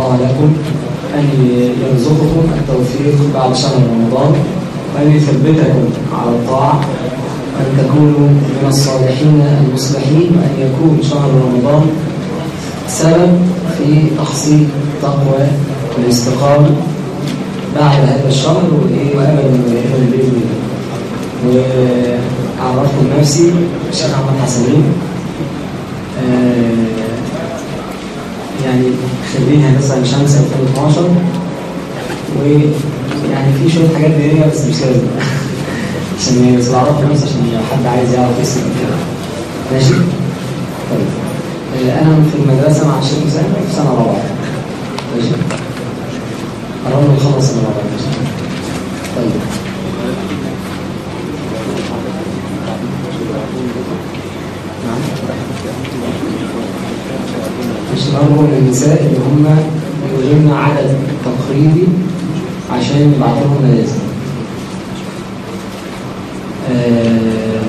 الله لكم أن يرزقكم التوفيق بعد شهر رمضان وأن يثبتكم على الطاعة وأن تكونوا من الصالحين المصلحين وأن يكون شهر رمضان سبب في تحصيل التقوى والاستقامة بعد هذا الشهر وأبدا ودائما بإذن الله وأعرفكم نفسي الشيخ أحمد حسنين آه يعني خريج هندسة عين شمس 2012 ويعني في شوية حاجات دينية بس مش لازم عشان بس بعرف نفسي عشان لو حد عايز يعرف اسمي كده ماشي؟ طيب أنا في المدرسة مع الشيخ مسامح في سنة رابعة ماشي؟ قررنا نخلص سنة رابعة ماشي؟ طيب مش نرجو للنساء اللي هم يقولوا عدد تقريبي عشان نبعت لهم ملازم آه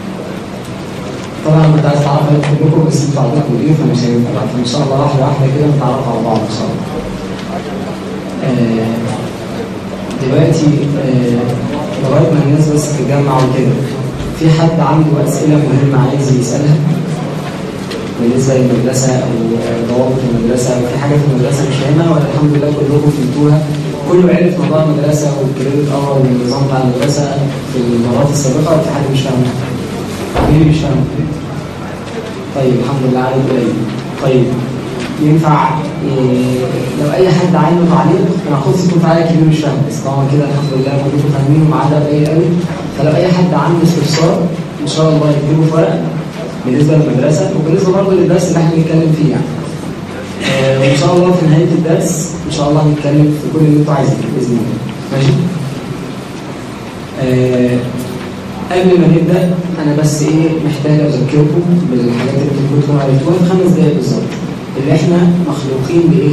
طبعا انت عايز تعرف كلكم بس انتوا عندكم ايه فمش هينفع فان شاء الله واحده واحده كده نتعرف على بعض ان شاء الله آه دلوقتي آه لغايه ما الناس بس تتجمع وكده في حد عنده اسئله مهمه عايز يسالها بالنسبه للمدرسه او ضوابط المدرسه او في حاجه في المدرسه مش فاهمها ولا الحمد لله كلكم فهمتوها كله عرف موضوع المدرسه والكريدت اور والنظام بتاع المدرسه في المرات السابقه ولا في حد مش فاهمها؟ مين اللي مش فاهمها؟ طيب الحمد لله على قليل طيب ينفع إيه لو اي حد عنده تعليق انا خد يكون تعليق كبير مش فاهم بس طبعا كده الحمد لله كلكم فاهمين وما عدا قليل قوي فلو اي حد عنده استفسار ان شاء الله يكتبه في ورق بالنسبة للمدرسة وبالنسبة برضه للدرس اللي احنا بنتكلم فيه يعني. آه وإن شاء الله في نهاية الدرس إن شاء الله هنتكلم في كل اللي أنتوا عايزينه بإذن الله. ماشي؟ آه قبل ما نبدأ أنا بس إيه محتاج أذكركم بالحاجات اللي انتوا كنتوا عرفتوها في خمس دقايق بالظبط. اللي احنا مخلوقين بإيه؟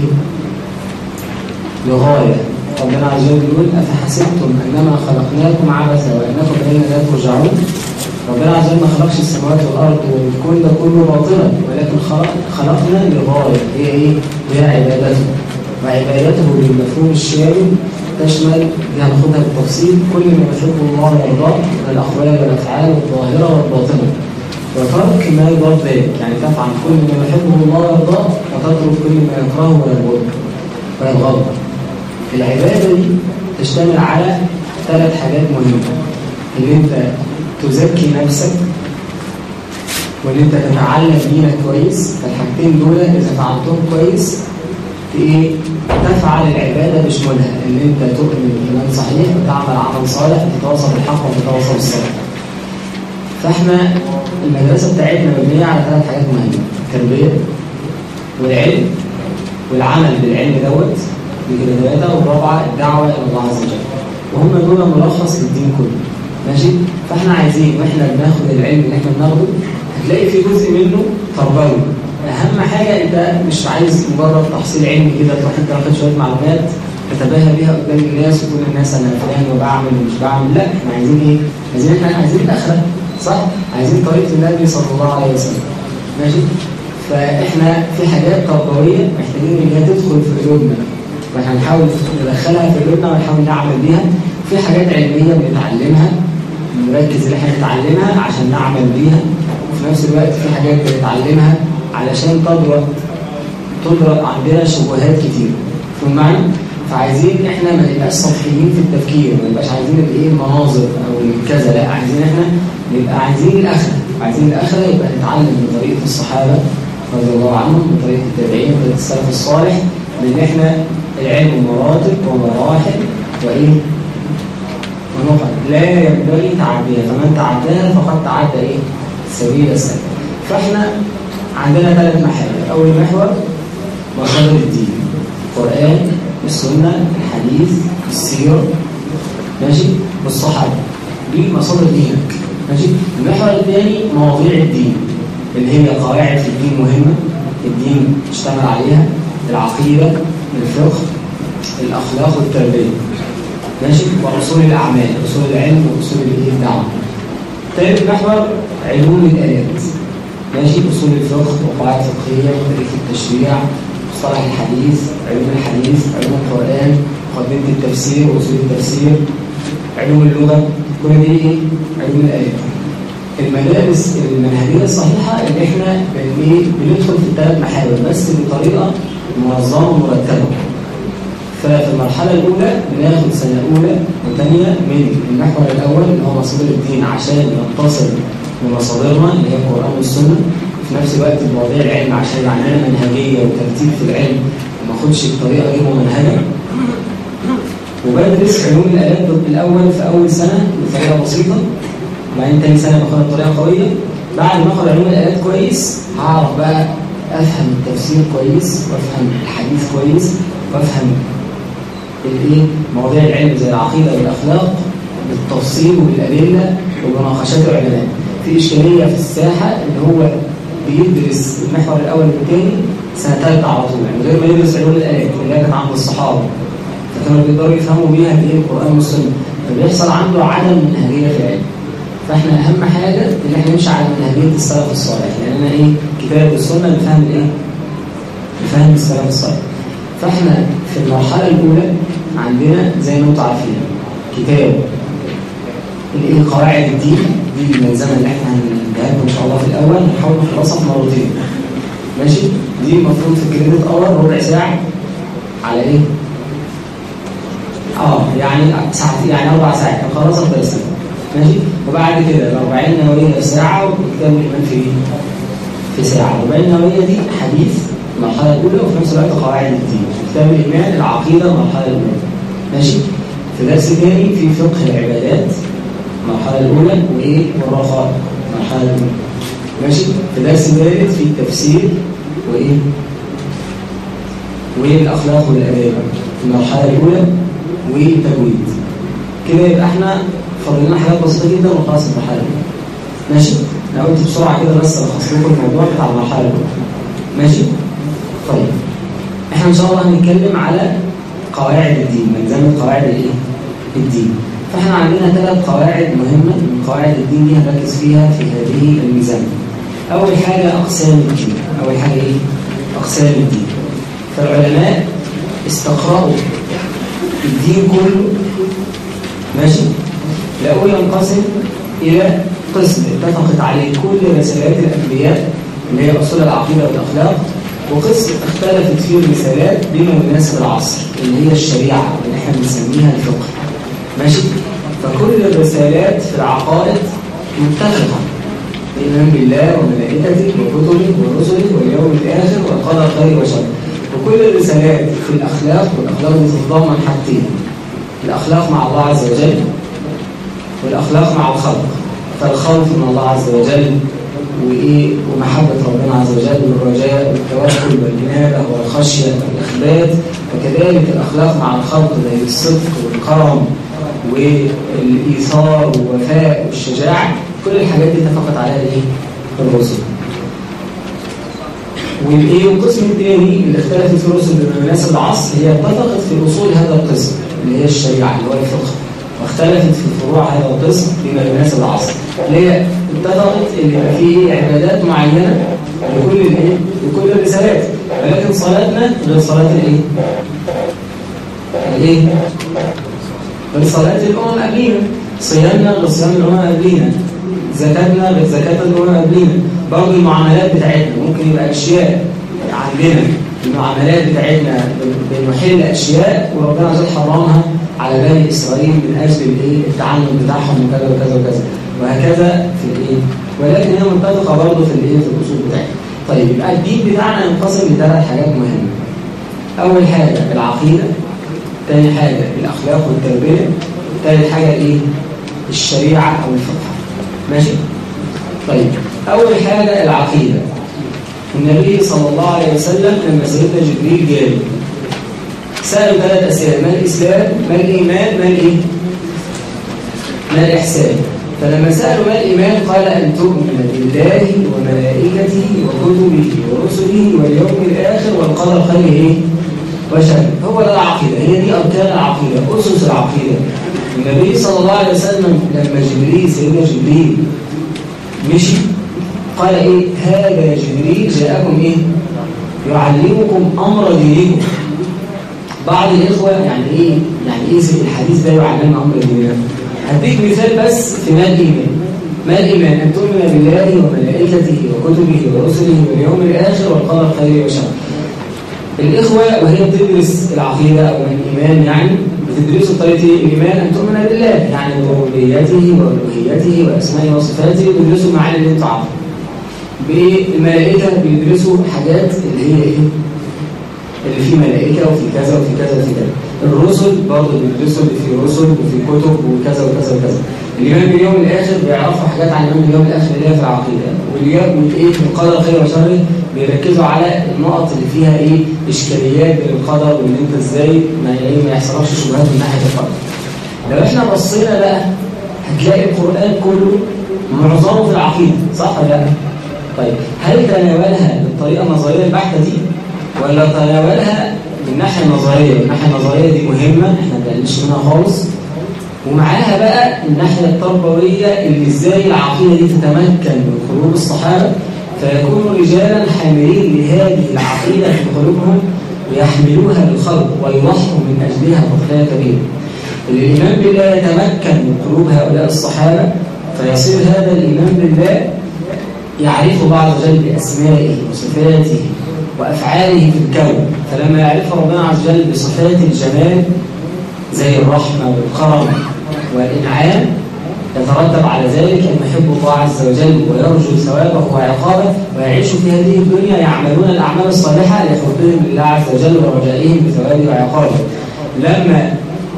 لغاية ربنا عز وجل يقول أفحسبتم أنما خلقناكم عبثا وأنكم إلينا لا ترجعون ربنا عز وجل ما خلقش السماوات والارض والكون ده كله باطلا ولكن خلق خلقنا لغايه هي ايه؟ هي عبادته وعبادته بالمفهوم الشامل تشمل دي هناخدها بالتفصيل كل ما يحبه الله ويرضاه من الاقوال والافعال الظاهره والباطنه وترك ما يضاد ذلك يعني تفعل كل ما يحبه الله ويرضاه وتترك كل ما يكرهه ويبغضه ويبغضه العباده دي تشتمل على ثلاث حاجات مهمه ان انت تزكي نفسك وان انت تتعلم دينك كويس فالحاجتين دول اذا فعلتهم كويس ايه تفعل العباده بشمولها ان انت تؤمن ايمان صحيح وتعمل عمل صالح وتتواصل بالحق وتتواصل بالصبر فاحنا المدرسه بتاعتنا مبنيه على ثلاث حاجات مهمه التربيه والعلم والعمل بالعلم دوت دي كده ثلاثه والرابعه الدعوه الى الله عز وجل وهم دول ملخص للدين كله ماشي فاحنا عايزين واحنا بناخد العلم اللي احنا بناخده هتلاقي في جزء منه تربوي اهم حاجه انت مش عايز مجرد تحصيل علمي كده تروح انت واخد شويه معلومات تتباهى بيها قدام الناس وتقول للناس انا فلان وبعمل ومش بعمل لا احنا عايزين ايه؟ عايزين احنا عايزين الاخره صح؟ عايزين طريقه النبي صلى الله عليه وسلم ماشي؟ فاحنا في حاجات تربويه محتاجين ان هي تدخل في قلوبنا واحنا هنحاول ندخلها في قلوبنا ونحاول نعمل بيها في حاجات علميه بنتعلمها نركز اللي احنا نتعلمها عشان نعمل بيها وفي نفس الوقت في حاجات بنتعلمها علشان تضرب تضرب عندنا شبهات كتير فاهم معنى؟ فعايزين احنا ما نبقاش سطحيين في التفكير ما نبقاش عايزين نبقى ايه المناظر او كذا لا عايزين احنا نبقى عايزين الاخره عايزين الاخره يبقى نتعلم من طريقه الصحابه رضي الله عنهم من طريقه التابعين من طريقه السلف الصالح لان احنا العلم مراتب ومراحل وايه ونقط لا ينبغي تعديها فمن تعداها فقد تعدى ايه سبيل السلام فاحنا عندنا ثلاث محاور اول محور مصادر الدين القران السنه الحديث السيره ماشي والصحابه دي مصادر دينك ماشي المحور الثاني مواضيع الدين اللي هي قواعد في الدين مهمه الدين اشتمل عليها العقيده الفقه الاخلاق والتربيه ماشي واصول الاعمال اصول العلم واصول الايه الدعوه ثالث محور علوم الالات ماشي اصول الفقه وقواعد فقهيه وتاريخ التشريع مصطلح الحديث علوم حديث علوم القرآن مقدمة التفسير وأصول التفسير علوم اللغة كل دي إيه؟ علوم الآيات المدارس المنهجية الصحيحة اللي احنا بندخل في الثلاث محاور بس بطريقة منظمة ومرتبة ففي المرحلة الأولى بناخد سنة أولى وثانية من المحور الأول اللي هو مصادر الدين عشان نتصل بمصادرنا اللي هي القرآن والسنة في نفس الوقت بمواضيع العلم عشان يبقى عندنا منهجية وترتيب في العلم وما اخدش بطريقة غير ممنهجة وبدرس علوم الآلات الأول في أول سنة بطريقة بسيطة وبعدين تاني سنة باخدها بطريقة قوية بعد ما اخد علوم الآلات كويس هعرف بقى أفهم التفسير كويس وأفهم الحديث كويس وأفهم الايه مواضيع العلم زي العقيدة والأخلاق بالتفصيل وبالأدلة وبمناقشات العلماء في إشكالية في الساحة اللي هو بيدرس المحور الأول والثاني سنة ثالثة على طول يعني غير ما يدرس علوم الآيات اللي كانت عند الصحابة فكانوا بيقدروا يفهموا بيها الايه القرآن والسنة فبيحصل عنده عدم منهجية في العلم فاحنا أهم حاجة إن احنا نمشي على منهجية السلف الصالح لأن أنا إيه كتاب السنة بفهم الإيه؟ بفهم السلف الصالح فاحنا في المرحلة الأولى عندنا زي ما انتم عارفين كتاب الايه قواعد الدين دي الملزمه اللي احنا هنديها ان شاء الله في الاول نحاول نخلصها في مرتين ماشي دي المفروض في كريدت اور ربع ساعه على ايه اه يعني ساعتين يعني اربع ساعات هنخلصها في درسين ماشي وبعد كده ال 40 نوويه في ساعه وكتاب الايمان في في ساعه 40 نوويه دي حديث المرحله الاولى وفي نفس الوقت قواعد الدين كتاب الايمان العقيده المرحله الاولى ماشي في درس ثاني في فقه العبادات المرحلة الأولى وإيه والرخاء المرحلة الأولى ماشي في درس ثالث في التفسير وإيه والأخلاق والآداب المرحلة الأولى والتجويد كده يبقى احنا فاضل لنا حاجات بسيطة جدا وخلاص المرحلة الأولى ماشي أنا قلت بسرعة كده بس ألخص لكم الموضوع بتاع المرحلة الأولى ماشي طيب احنا إن شاء الله هنتكلم على قواعد الدين ملزمة قواعد الايه الدين فاحنا عندنا ثلاث قواعد مهمة من قواعد الدين دي هنركز فيها في هذه الميزانية أول حاجة أقسام الدين أول حاجة إيه؟ أقسام الدين فالعلماء استقرأوا الدين كله ماشي لأول ينقسم إلى قسم اتفقت عليه كل رسالات الأنبياء اللي هي أصول العقيدة والأخلاق وقسم اختلفت فيه الرسالات بما يناسب العصر اللي هي الشريعة اللي احنا بنسميها الفقه ماشي فكل الرسالات في العقائد متفقة الإيمان بالله وملائكته وكتبه ورسله واليوم الآخر والقدر خير وشر وكل الرسالات في الأخلاق والأخلاق دي تتضمن حاجتين الأخلاق مع الله عز وجل والأخلاق مع الخلق فالخوف من الله عز وجل وإيه ومحبة ربنا عز وجل والرجاء والتوكل والإنابة والخشية والإخبات وكذلك الأخلاق مع الخلق زي الصدق والكرم والإيثار والوفاء والشجاعة كل الحاجات دي اتفقت عليها الايه؟ الرسل والايه القسم الثاني اللي اختلفت في الرسل بما يناسب العصر هي اتفقت في اصول هذا القسم اللي هي الشريعه اللي هو الفقه واختلفت في فروع هذا القسم بما يناسب العصر اللي هي اتفقت ان يبقى في عبادات معينه لكل الايه لكل الرسالات ولكن صلاتنا غير صلاه الايه؟ الايه؟ غير صلاه الامم قبلينا صيامنا غير صيام الامم قبلينا زكاتنا غير زكاه الامم قبلينا برضه المعاملات بتاعتنا ممكن يبقى اشياء عندنا المعاملات بتاعتنا بنحل اشياء وربنا عز وجل حرمها على بني اسرائيل من اجل الايه التعلم بتاعهم وكذا وكذا وكذا وهكذا في الايه ولكن هي منطبقه برضه في الايه في الاصول بتاعتنا طيب يبقى الدين بتاعنا ينقسم لثلاث حاجات مهمه اول حاجه العقيده ثاني حاجه الاخلاق والتربيه ثالث حاجه ايه الشريعه او الفقه ماشي طيب أول حاجة العقيدة النبي صلى الله عليه وسلم لما سيدنا جبريل جاله سأله ثلاث أسئلة ما الإسلام ما الإيمان ما الإيه ما الإحسان فلما سألوا ما الإيمان قال أن تؤمن بالله وملائكته وكتبه ورسله واليوم الآخر والقدر خيره إيه وشر هو ده العقيدة هي دي أركان العقيدة أسس العقيدة النبي صلى الله عليه وسلم لما جبريل سيدنا جبريل مشي قال ايه هذا جبريل جاءكم ايه يعلمكم امر دينكم بعض الإخوة يعني إيه يعني إيه الحديث ده يعلمنا أمر الإيمان هديك مثال بس في ما الإيمان ما الإيمان أن تؤمن بالله وملائكته وكتبه ورسله واليوم الآخر والقدر خير وشر الإخوة وهي بتدرس العقيدة أو الإيمان يعني بتدرسوا طريقة الإيمان أن تؤمن بالله يعني بربوبيته وألوهيته وأسمائه وصفاته بيدرسوا المعاني اللي انتوا عارفها بالملائكة بيدرسوا حاجات اللي هي إيه اللي فيه ملائكة وفي كذا وفي كذا وفي كذا الرسل برضه بيدرسوا اللي فيه رسل وفي كتب وكذا وكذا وكذا الإيمان باليوم الآخر بيعرفوا حاجات عن الإيمان باليوم الآخر اللي هي في العقيدة واليوم والإيه في القدر خير وشر بيركزوا على النقط اللي فيها إيه إشكاليات بين القدر وإن أنت إزاي ما إيه ما يحصلش شبهات من ناحية القدر لو إحنا بصينا بقى هتلاقي القرآن كله معظمه في العقيدة صح ولا لا؟ طيب هل تناولها بالطريقة النظرية البحتة دي ولا تناولها من الناحية النظرية الناحية النظرية دي مهمة احنا ما بنقلش منها خالص ومعاها بقى الناحية التربوية اللي ازاي العقيدة دي تتمكن من قلوب الصحابة فيكونوا رجالا حاملين لهذه العقيدة في قلوبهم ويحملوها للخلق ويضحوا من أجلها تضحية كبيرة الإيمان بالله يتمكن من قلوب هؤلاء الصحابة فيصير هذا الإيمان بالله يعرف الله عز وجل بأسمائه وصفاته وأفعاله في الكون فلما يعرف ربنا عز وجل بصفات الجمال زي الرحمة والكرم والإنعام يترتب على ذلك أن يحب الله عز وجل ويرجو ثوابه وعقابه ويعيش في هذه الدنيا يعملون الأعمال الصالحة لحبهم لله عز وجل ورجائهم بثوابه وعقابه لما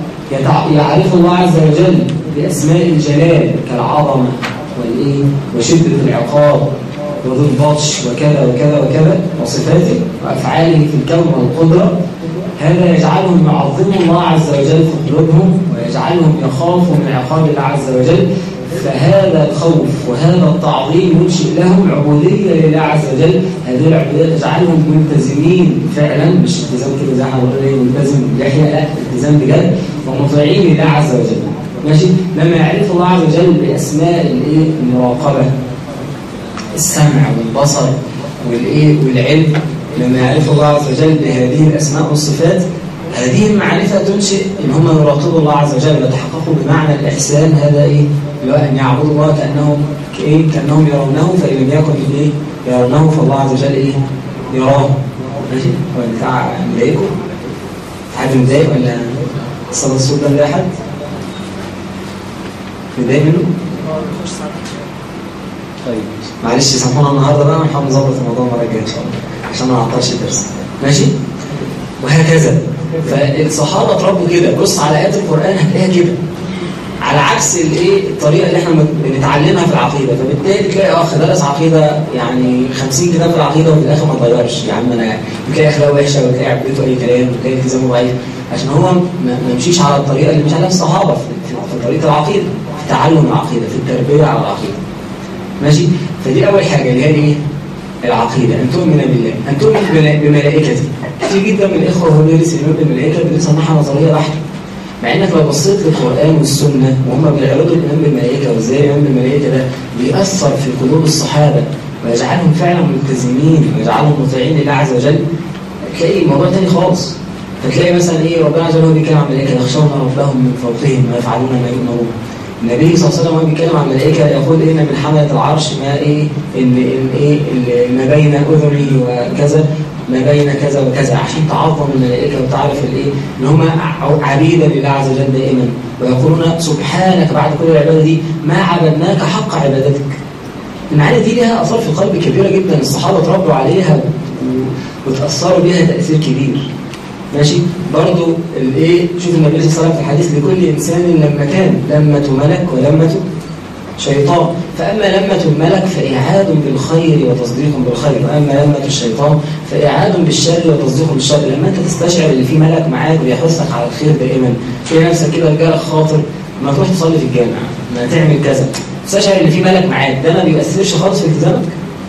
يعرف الله عز وجل بأسماء الجلال كالعظمة والإيه وشدة العقاب وذو البطش وكذا وكذا وكذا وصفاته وأفعاله في الكون والقدرة هذا يجعلهم يعظموا الله عز وجل في قلوبهم ويجعلهم يخافوا من عقاب الله عز وجل فهذا الخوف وهذا التعظيم ينشئ لهم عبودية لله عز وجل هذه العبودية تجعلهم ملتزمين فعلا مش التزام كده زي ما بنقول ملتزم بلحية لا التزام بجد ومطيعين لله عز وجل ماشي لما يعرف الله عز وجل بأسماء الايه المراقبة السمع والبصر والايه والعلم لما يعرف الله عز وجل بهذه الأسماء والصفات هذه المعرفة تنشئ إن هم يراقبوا الله عز وجل ويتحققوا بمعنى الإحسان هذا إيه؟ اللي هو أن يعبدوا الله كأنهم إيه؟ كأنهم يرونه فإن لم يكن إيه؟ يرونه فالله عز وجل إيه؟ يراه ماشي؟ هو بتاع مضايقكم؟ حد مضايق ولا صدى الصوت ده مضايق حد؟ مضايق منه؟ طيب معلش سامحونا النهارده بقى ونحاول نظبط الموضوع المره الجايه ان شاء الله عشان ما نعطلش الدرس ماشي وهكذا فالصحابه اتربوا كده بص على ايات القران هتلاقيها كده على عكس الايه الطريقه اللي احنا بنتعلمها في العقيده فبالتالي تلاقي اخ درس عقيده يعني 50 كتاب في العقيده وفي الاخر ما اتغيرش يا عم انا بتلاقي اخلاق وحشه وتلاقي عبدته اي كلام وتلاقي التزامه ضعيف عشان هو ما يمشيش على الطريقه اللي مش عليها الصحابه في, في طريقه العقيده في تعلم العقيده في التربيه على العقيده ماشي فدي اول حاجه اللي هي ايه العقيده ان تؤمن بالله ان تؤمن بملائكته كتير جدا من الاخوه وهو بيدرس الايمان بالملائكه بيدرسها ناحيه نظريه بحته مع انك لو بصيت للقران والسنه وهم بيعرضوا الايمان بالملائكه وازاي الايمان بالملائكه ده بيأثر في قلوب الصحابه ويجعلهم فعلا ملتزمين ويجعلهم مطيعين لله عز وجل تلاقي الموضوع تاني خالص فتلاقي مثلا ايه ربنا عز وجل هو بيتكلم عن الملائكه يخشون ربهم من فوقهم ويفعلون ما يؤمرون النبي صلى الله عليه وسلم وهو بيتكلم عن الملائكه يقول ان من حمله العرش ما ايه ان ايه ما بين اذنه وكذا ما بين كذا وكذا عشان تعظم الملائكه وتعرف الايه ان هم عبيدا لله عز وجل دائما ويقولون سبحانك بعد كل العباده دي ما عبدناك حق عبادتك المعاني دي لها اثار في القلب كبيره جدا الصحابه تربوا عليها وتاثروا بها تاثير كبير ماشي برضو الايه شوف النبي صلى الله عليه وسلم في الحديث لكل انسان لما كان لمة ملك ولمة شيطان فاما لمة الملك فاعاد بالخير وتصديق بالخير واما لمة الشيطان فاعاد بالشر وتصديق بالشر لما انت تستشعر ان في ملك معاك ويحثك على الخير دائما تلاقي نفسك كده جالك خاطر ما تروح تصلي في الجامع ما تعمل كذا تستشعر ان في ملك معاك ده ما بيأثرش خالص في التزامك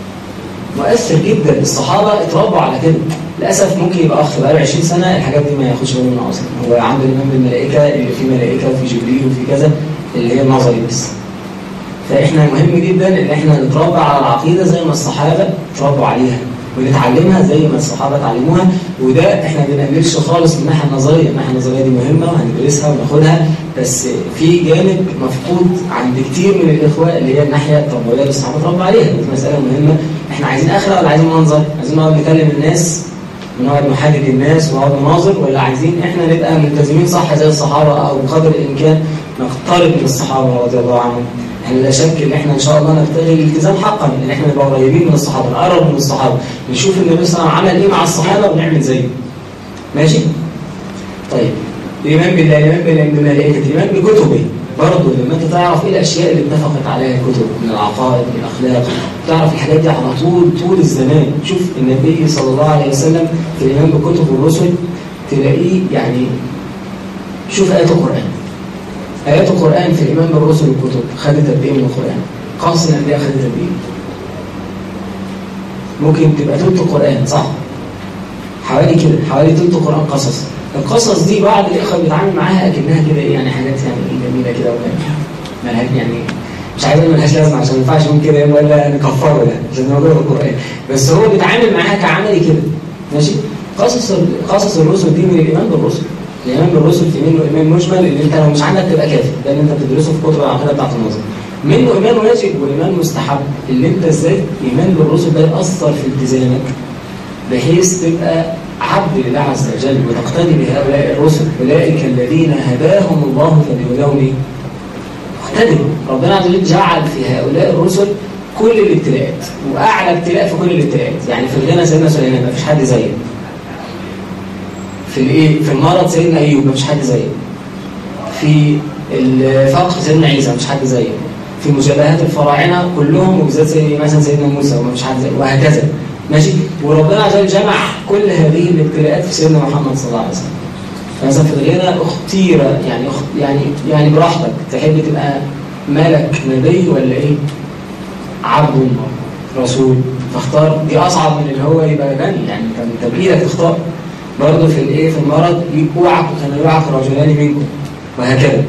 مؤثر جدا الصحابه اتربوا على كده للاسف ممكن يبقى اخ بقاله 20 سنه الحاجات دي ما ياخدش باله منها اصلا هو عنده الايمان بالملائكه اللي فيه ملائكه وفي جبريل وفي كذا اللي هي النظري بس فاحنا مهم جدا ان احنا نتربى على العقيده زي ما الصحابه اتربوا عليها ونتعلمها زي ما الصحابه اتعلموها وده احنا ما بنقللش خالص من الناحيه النظريه، الناحيه النظريه دي مهمه وهندرسها وناخدها بس في جانب مفقود عند كتير من الاخوه اللي هي الناحيه التربويه اللي الصحابه اتربوا عليها، دي مساله مهمه احنا عايزين اخره ولا عايزين منظر؟ عايزين نقعد نكلم الناس ونقعد نحدد الناس ونقعد نناظر ولا عايزين احنا نبقى ملتزمين صح زي الصحابه او بقدر الامكان نقترب من الصحابه رضي الله عنهم احنا لا شك ان احنا ان شاء الله نبتغي الالتزام حقا ان احنا نبقى قريبين من الصحابه نقرب من الصحابه نشوف النبي صلى الله عليه وسلم عمل ايه مع الصحابه ونعمل زيه ماشي طيب الايمان بالله الايمان بالايمان بملائكته الايمان بكتبه برضه لما انت تعرف ايه الاشياء اللي اتفقت عليها الكتب من العقائد من الاخلاق تعرف الحاجات دي على طول طول الزمان شوف النبي صلى الله عليه وسلم في الايمان بكتب الرسل تلاقيه يعني شوف ايات القران آيات القرآن في الإيمان بالرسل والكتب خدت قد إيه من القرآن؟ قصص الأنبياء خدت قد إيه؟ ممكن تبقى تلت القرآن صح؟ حوالي كده حوالي تلت القرآن قصص القصص دي بعض الإخوة بيتعامل معاها أكنها كده إيه يعني حاجات يعني جميلة كده ملهاش يعني مش عايز اقول ملهاش لازمه عشان ما ينفعش يقول كده ولا نكفره ده عشان موجود في القرآن بس هو بيتعامل معاها كعملي كده ماشي؟ قصص قصص الرسل دي من الإيمان بالرسل الإيمان بالرسل في منه إيمان مجمل اللي أنت لو مش عندك تبقى كافر ده اللي أنت بتدرسه في كتب العقيدة بتاعت النظر منه إيمان واجب وإيمان مستحب اللي أنت إزاي إيمان بالرسل ده يأثر في التزامك بحيث تبقى عبد لله عز وجل وتقتدي بهؤلاء الرسل أولئك الذين هداهم الله فبهداهم إيه؟ اقتدوا ربنا عز وجل جعل في هؤلاء الرسل كل الابتلاءات وأعلى ابتلاء في كل الابتلاءات يعني في الغنى سيدنا سليمان ما فيش حد زيه في الايه في المرض سيدنا ايوب مفيش حد زيه في الفقر سيدنا عيسى مفيش حد زيه في مشابهات الفراعنه كلهم وبالذات زي مثلا سيدنا موسى ومفيش حد زيه وهكذا ماشي وربنا عز وجل جمع كل هذه الابتلاءات في سيدنا محمد صلى الله عليه وسلم فمثلا في الغنى اختير يعني أخت يعني يعني براحتك تحب تبقى ملك نبي ولا ايه عبد رسول فاختار دي اصعب من اللي هو يبقى غني يعني انت بايدك تختار برضه في الايه في المرض يوعك كان يوعك رجلان منكم وهكذا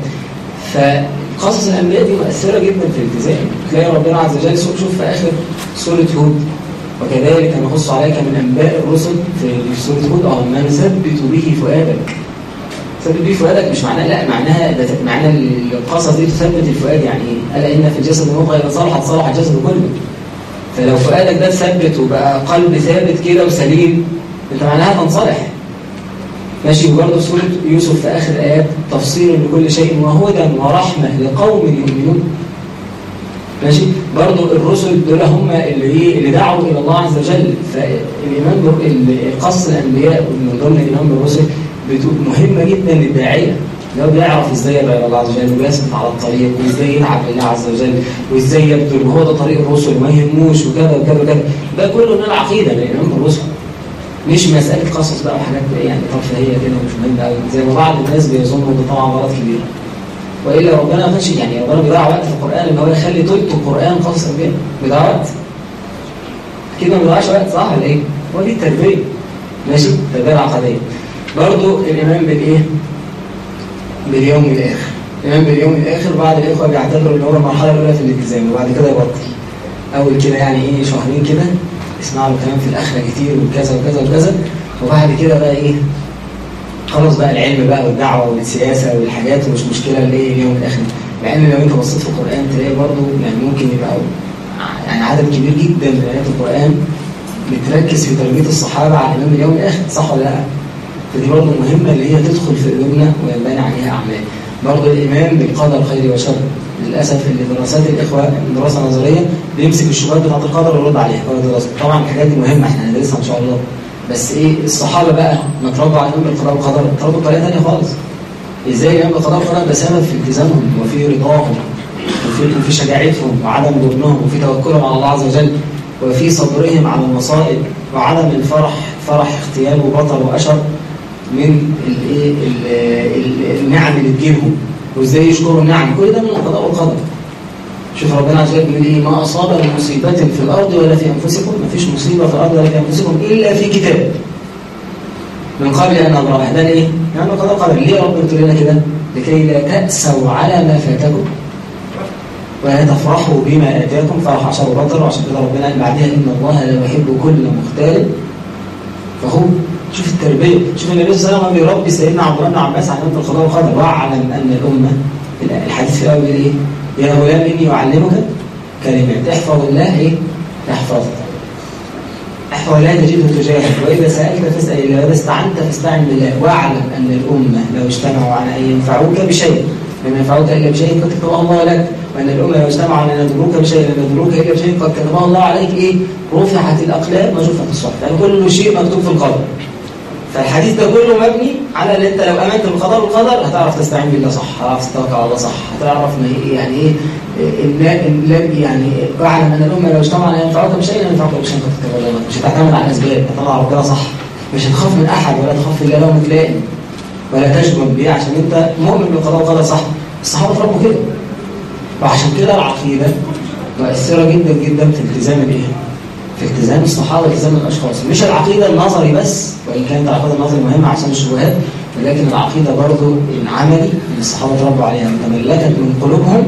فقصص الانبياء دي مؤثره جدا في الالتزام تلاقي ربنا عز وجل شوف في اخر سوره هود وكذلك نقص عليك من انباء الرسل في سوره هود اه ما نثبت به فؤادك تثبت به فؤادك مش معناها لا معناها ده معنى القصص دي تثبت الفؤاد يعني ايه؟ الا ان في الجسد مضغه اذا صلحت صلح الجسد كله فلو فؤادك ده ثبت وبقى قلب ثابت كده وسليم انت معناها تنصلح ماشي وبرضه سورة يوسف في آخر الآيات تفصيل لكل شيء وهدى ورحمة لقوم يؤمنون ماشي برضه الرسل دول هم اللي ايه اللي دعوا الى الله عز وجل فالايمان قص الانبياء ومن ضمن الايمان بالرسل مهمه جدا للداعيه لو بيعرف ازاي يدعو الى الله عز وجل ويثبت على الطريق وازاي يدعى لله عز وجل وازاي يبذل وهو ده طريق الرسل وما يهموش وكذا وكذا وكذا ده كله من العقيده الايمان بالرسل مش مسألة قصص بقى وحاجات يعني ترفيهية كده ومش مهمة قوي زي ما بعض الناس بيظنوا ده طبعا غلط كبير وإلا ربنا ما كانش يعني ربنا بيضيع وقت في القرآن إن هو يخلي تلت القرآن قصص أنبياء بيضيع وقت أكيد ما بيضيعش وقت صح ولا إيه؟ هو دي التربية ماشي؟ التربية العقدية برضه الإيمان بالإيه؟ باليوم الآخر الإيمان باليوم الآخر بعض الإخوة بيعتبروا إن هو المرحلة الأولى في الالتزام وبعد كده يبطل أول كده يعني إيه شهرين كده اسمعوا الكلام في الآخرة كتير وكذا وكذا وكذا وبعد كده بقى إيه خلاص بقى العلم بقى والدعوة والسياسة والحاجات ومش مشكلة اللي إيه اليوم الآخر مع إن لو أنت بصيت في القرآن تلاقي برضه يعني ممكن يبقى يعني عدد كبير جدا من آيات القرآن بتركز في تربية الصحابة على الإمام اليوم الآخر صح ولا لا؟ فدي برضه مهمة اللي هي تدخل في قلوبنا وينبني عليها أعمال برضه الإيمان بالقدر خير وشر للأسف اللي دراسات الإخوة دراسة نظرية بيمسك الشبهات بتاعت القدر ويرد عليها هو دراسة طبعا الحاجات دي مهمة احنا هندرسها إن شاء الله بس إيه الصحابة بقى ما تربوا على الإيمان بالقضاء والقدر تربوا بطريقة ثانية خالص إزاي الإيمان بالقضاء والقدر ده سبب في التزامهم وفي رضاهم وفي وفي شجاعتهم وعدم جبنهم وفي توكلهم على الله عز وجل وفي صبرهم على المصائب وعدم الفرح فرح اغتيال وبطر وأشر من الايه النعم اللي تجيبهم وازاي يشكروا النعم كل ده من القضاء والقدر شوف ربنا عز وجل بيقول ايه ما اصاب من مصيبه في الارض ولا في انفسكم ما فيش مصيبه في الارض ولا في انفسكم الا في كتاب من قبل ان نبراها ده ليه؟ يعني قضاء وقدر ليه رب قلت لنا كده؟ لكي لا تأسوا على ما فاتكم ولا تفرحوا بما اتاكم فرح عشر بطر وعشان كده ربنا قال بعدها ان الله لا يحب كل مختال فهو شوف التربيه شوف النبي صلى الله عليه وسلم بيربي سيدنا عبد الله بن عباس عن انت القضاء والقدر واعلم ان الامه الحديث في الاول ايه يا غلام اني اعلمك كلمات احفظ الله ايه احفظك احفظ الله تجده تجاهك واذا سالت فاسال الله واذا استعنت فاستعن بالله واعلم ان الامه لو اجتمعوا على ان ينفعوك بشيء لم ينفعوك الا بشيء قد كتبه الله لك وان الامه لو اجتمعوا على ان يضروك بشيء لم يضروك الا بشيء قد كتبه الله عليك ايه رفعت الاقلام وجفت الصحف يعني كل شيء مكتوب في القدر فالحديث ده كله مبني على ان انت لو امنت بالقضاء والقدر هتعرف تستعين بالله صح هتعرف تتوكل على الله صح هتعرف ما هي يعني ايه ان ان يعني اعلم ان الامه لو اجتمعوا على ينفعوك بشيء لم ينفعوك بشيء قد كتب الله مش هتعتمد على الاسباب هتطلع ربنا صح مش هتخاف من احد ولا تخاف في الله لو تلاقي ولا تجبن بيه عشان انت مؤمن بالقضاء والقدر صح الصحابه اتربوا كده وعشان كده العقيده مؤثره جدا جدا في التزام الايه؟ في التزام الصحابه والتزام الاشخاص مش العقيده النظري بس وان كانت العقيده النظري مهمه عشان الشبهات ولكن العقيده برضه العملي اللي الصحابه اتربوا عليها تملكت من قلوبهم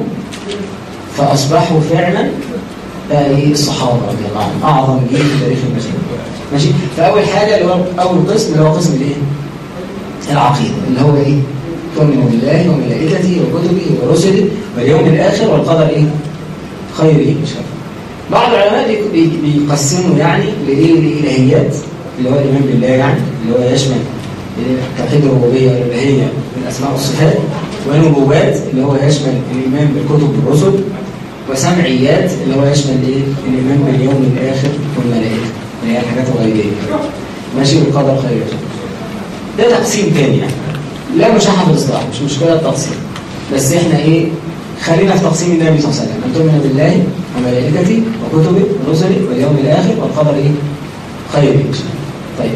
فاصبحوا فعلا ايه الصحابه رضي الله عنهم اعظم جيل في تاريخ البشريه ماشي فاول حاجه اللي هو اول قسم اللي هو قسم الايه؟ العقيده اللي هو ايه؟ تؤمن بالله وملائكته وكتبه ورسله واليوم الاخر والقدر ايه؟ خيره وشره بعض العلماء بيقسموا يعني لايه الالهيات اللي هو الايمان بالله يعني اللي هو يشمل توحيد الربوبيه والالوهيه بالاسماء والصفات ونبوات اللي هو يشمل الايمان بالكتب والرسل وسمعيات اللي هو يشمل ايه الايمان باليوم الاخر والملائكه اللي هي الحاجات الغيبيه ماشي والقدر خير ده تقسيم تاني يعني لا مشاحه في الاصطلاح مش مشكله التقسيم بس احنا ايه خلينا في تقسيم النبي صلى الله عليه وسلم ان تؤمن بالله وملائكته وكتبه ورسله واليوم الاخر والقدر ايه خير طيب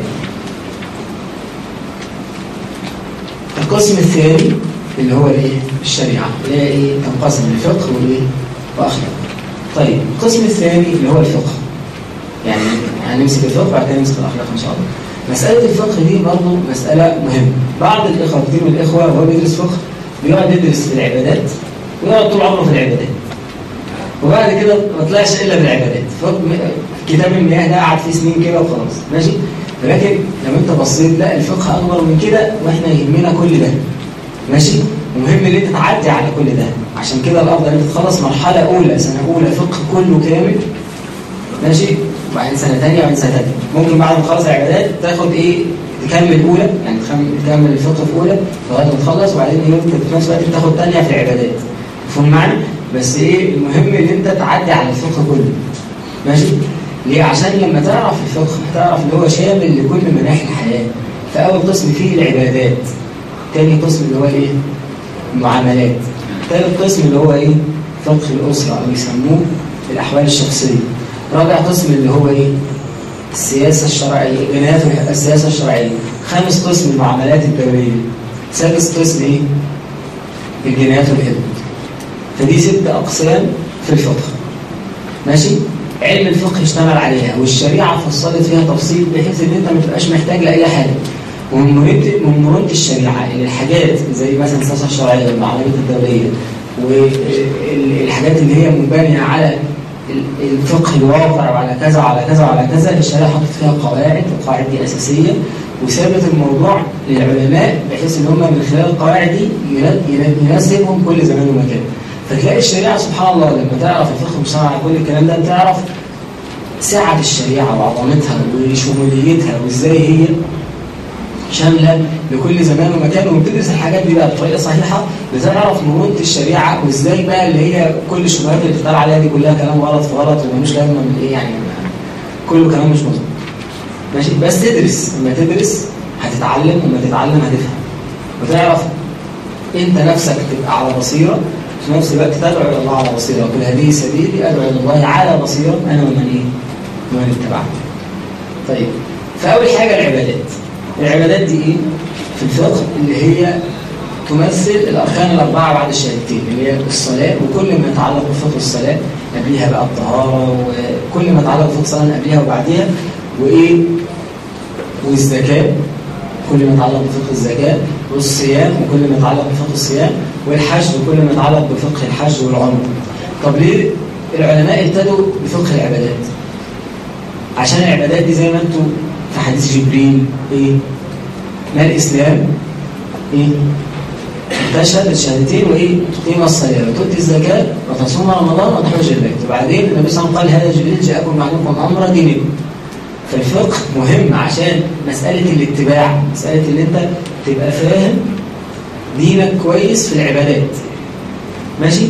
القسم الثاني اللي هو الايه الشريعه اللي هي ايه تنقسم لفقه وايه واخلاق طيب القسم الثاني اللي هو الفقه يعني هنمسك الفقه وبعد كده نمسك الاخلاق ان شاء الله مساله الفقه دي برضه مساله مهمه بعض الاخوه كتير من الاخوه وهو بيدرس فقه بيقعد يدرس في العبادات ويقعد طول عمره في العبادات وبعد كده ما طلعش الا بالعبادات كتاب المياه ده قعد فيه سنين كده وخلاص ماشي ولكن لو انت بصيت لا الفقه اكبر من كده واحنا يهمنا كل ده ماشي ومهم ان انت تعدي على كل ده عشان كده الافضل ان انت تخلص مرحله اولى سنه اولى فقه كله كامل ماشي وبعدين سنه ثانيه وبعدين سنه ثالثه ممكن بعد ما تخلص العبادات تاخد ايه تكمل اولى يعني تكمل الفقه في اولى لغايه ما تخلص وبعدين ايه انت في نفس الوقت تاخد ثانيه في العبادات مفهوم معنى بس ايه المهم ان انت تعدي على الفقه كله ماشي ليه عشان لما تعرف الفقه هتعرف ان هو شامل لكل مناحي الحياه فاول قسم فيه العبادات تاني قسم اللي هو ايه المعاملات ثالث قسم اللي هو ايه فقه الاسره او يسموه الاحوال الشخصيه رابع قسم اللي هو ايه السياسه الشرعيه بناء السياسه الشرعيه خامس قسم المعاملات الدوليه سادس قسم ايه الجنايات والحدود فدي ست اقسام في الفقه ماشي علم الفقه اشتمل عليها والشريعه فصلت فيها تفصيل بحيث ان انت ما تبقاش محتاج لاي حاجه ومن مرونة من مرونة الشريعة إن الحاجات زي مثلا السياسة الشرعية والمعاملات الدولية والحاجات اللي هي مبنية على الفقه الواقع وعلى كذا وعلى كذا وعلى كذا الشريعة حطت فيها قواعد القواعد دي أساسية وثابت الموضوع للعلماء بحيث ان هم من خلال القواعد دي يناسبهم كل زمان ومكان فتلاقي الشريعة سبحان الله لما تعرف الفقه والمجتمع على كل الكلام ده تعرف سعة الشريعة وعظمتها وشموليتها وازاي هي شاملة لكل زمان ومكان وبتدرس الحاجات دي بقى بطريقة صحيحة بتعرف مرونة الشريعة وازاي بقى اللي هي كل الشبهات اللي بتتقال عليها دي كلها كلام غلط في غلط وملوش لازمة من ايه يعني كله كلام مش مظبوط ماشي بس تدرس لما تدرس هتتعلم وما تتعلم هتفهم وتعرف انت نفسك تبقى على بصيرة في نفس الوقت تدعو الى الله على بصيرة وكل هذه سبيلي ادعو الى الله على بصيرة انا ومن ايه ومن اتبعني طيب فاول حاجة العبادات العبادات دي ايه في الفقه اللي هي تمثل الاركان الاربعه بعد الشهادتين اللي هي الصلاه وكل ما يتعلق بفقه الصلاه قبليها بقى الطهاره وكل ما يتعلق بفقه الصلاه قبليها وبعديها وايه والزكاه كل ما يتعلق بفقه الزكاه والصيام وكل ما يتعلق بفقه الصيام والحج وكل ما يتعلق بفقه الحج والعمره طب ليه العلماء ابتدوا بفقه العبادات عشان العبادات دي زي ما انتم في حديث جبريل ايه ما الاسلام ايه تشهد الشهادتين وايه تقيم الصلاه وتؤتي الزكاه وتصوم رمضان وتحج البيت وبعدين النبي صلى الله عليه وسلم قال هذا جبريل جاءكم معلومكم امر دينكم فالفقه مهم عشان مساله الاتباع مساله ان انت تبقى فاهم دينك كويس في العبادات ماشي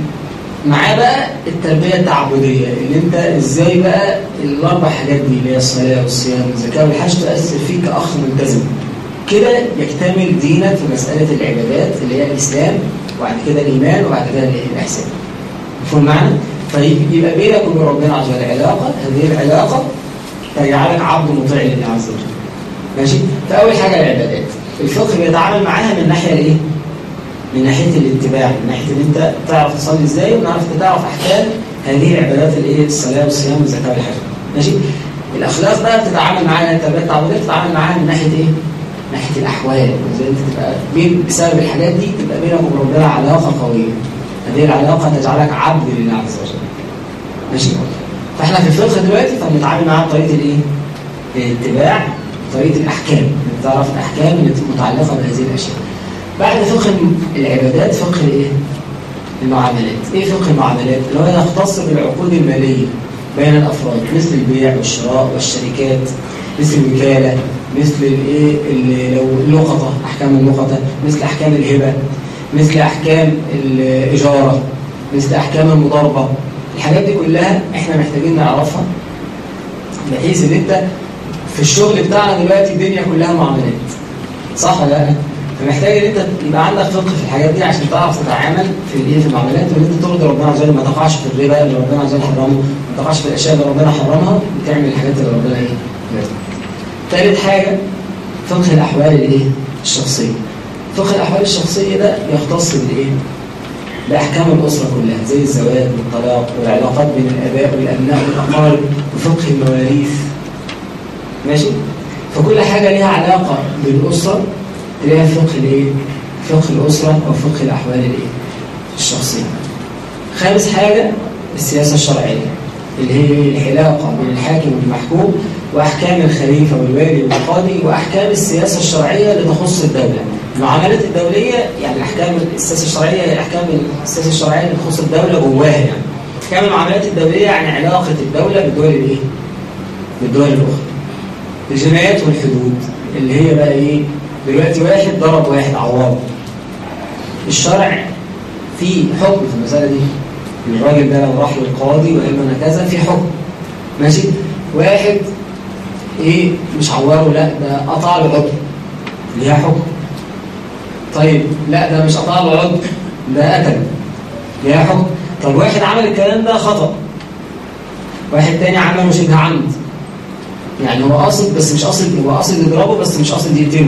معاه بقى التربيه التعبديه اللي انت ازاي بقى الاربع حاجات دي اللي هي الصلاه والصيام والزكاه والحج تاثر فيك كاخ ملتزم كده يكتمل دينك في مسألة العبادات اللي هي الإسلام وبعد كده الإيمان وبعد كده الإحسان مفهوم معنى؟ طيب يبقى بينك وبين ربنا عز وجل علاقة هذه العلاقة تجعلك عبد مطيع لله عز وجل ماشي؟ فأول حاجة العبادات الفقه بيتعامل معاها من ناحية الإيه؟ من ناحية الاتباع من ناحية إن أنت تعرف تصلي إزاي ونعرف تعرف أحكام هذه العبادات الإيه؟ الصلاة والصيام والزكاة والحج ماشي؟ الأخلاق بقى بتتعامل معاها التربية التعبدية بتتعامل معاها من ناحية إيه؟ ناحيه الاحوال ازاي انت تبقى بين بسبب الحاجات دي تبقى بينك وبين ربنا علاقه قويه هذه العلاقه تجعلك عبد لله عز وجل ماشي فاحنا في الفقه دلوقتي فبنتعامل معاه بطريقه الايه الاتباع طريقه الاحكام تعرف الاحكام اللي متعلقه بهذه الاشياء بعد فقه العبادات فقه الايه المعاملات ايه فقه المعاملات اللي هو يختص بالعقود الماليه بين الافراد مثل البيع والشراء والشركات مثل الوكاله مثل الايه لو اللقطه احكام اللقطه مثل احكام الهبه مثل احكام الاجاره مثل احكام المضاربه الحاجات دي كلها احنا محتاجين نعرفها بحيث ان انت في الشغل بتاعنا دلوقتي الدنيا كلها معاملات صح ولا لا فمحتاج ان انت يبقى عندك فقه في الحاجات دي عشان تعرف تتعامل في الايه في المعاملات وان انت ترضي ربنا عز وجل ما تقعش في الربا اللي ربنا عز وجل حرمه ما تقعش في الاشياء اللي ربنا حرمها وتعمل الحاجات اللي ربنا ايه ثالث حاجة فقه الأحوال الايه الشخصية فقه الأحوال الشخصية ده يختص بالإيه بأحكام الأسرة كلها زي الزواج والطلاق والعلاقات بين الآباء والأبناء والأقارب وفقه المواريث ماشي فكل حاجة ليها علاقة بالأسرة تلاقيها فقه الإيه فقه الأسرة أو فقه الأحوال الإيه الشخصية خامس حاجة السياسة الشرعية اللي هي العلاقة بين الحاكم والمحكوم وأحكام الخليفة والوالي والقاضي وأحكام السياسة الشرعية اللي تخص الدولة المعاملات الدولية يعني الأحكام السياسة الشرعية هي أحكام السياسة الشرعية اللي تخص الدولة جواها يعني أحكام المعاملات الدولية يعني علاقة الدولة بالدول الإيه؟ بالدول الأخرى الجنايات والحدود اللي هي بقى إيه؟ دلوقتي واحد ضرب واحد عوار الشرع في حكم في المسألة دي الراجل ده لو راح للقاضي وقال له انا كذا في حكم ماشي واحد ايه مش عوره لا ده قطع له عضو ليها حكم طيب لا ده مش قطع له عضو ده قتل ليها حكم طب واحد عمل الكلام ده خطأ واحد تاني عمله شبه عمد يعني هو قاصد بس مش قاصد هو قاصد يضربه بس مش قاصد يقتله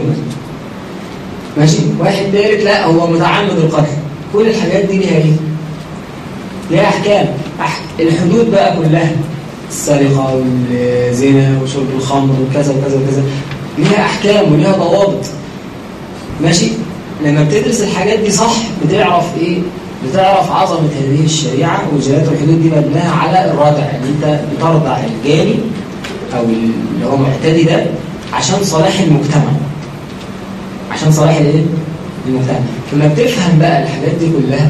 ماشي واحد تالت لا هو متعمد القتل كل الحاجات دي ليها ايه ليها احكام أح... الحدود بقى كلها السرقه والزنا وشرب الخمر وكذا وكذا وكذا ليها احكام وليها ضوابط ماشي لما بتدرس الحاجات دي صح بتعرف ايه بتعرف عظمه هذه الشريعه وجلات الحدود دي مبناها على الردع يعني انت بترضع الجاني او اللي هو معتدي ده عشان صلاح المجتمع عشان صلاح الايه المجتمع فلما بتفهم بقى الحاجات دي كلها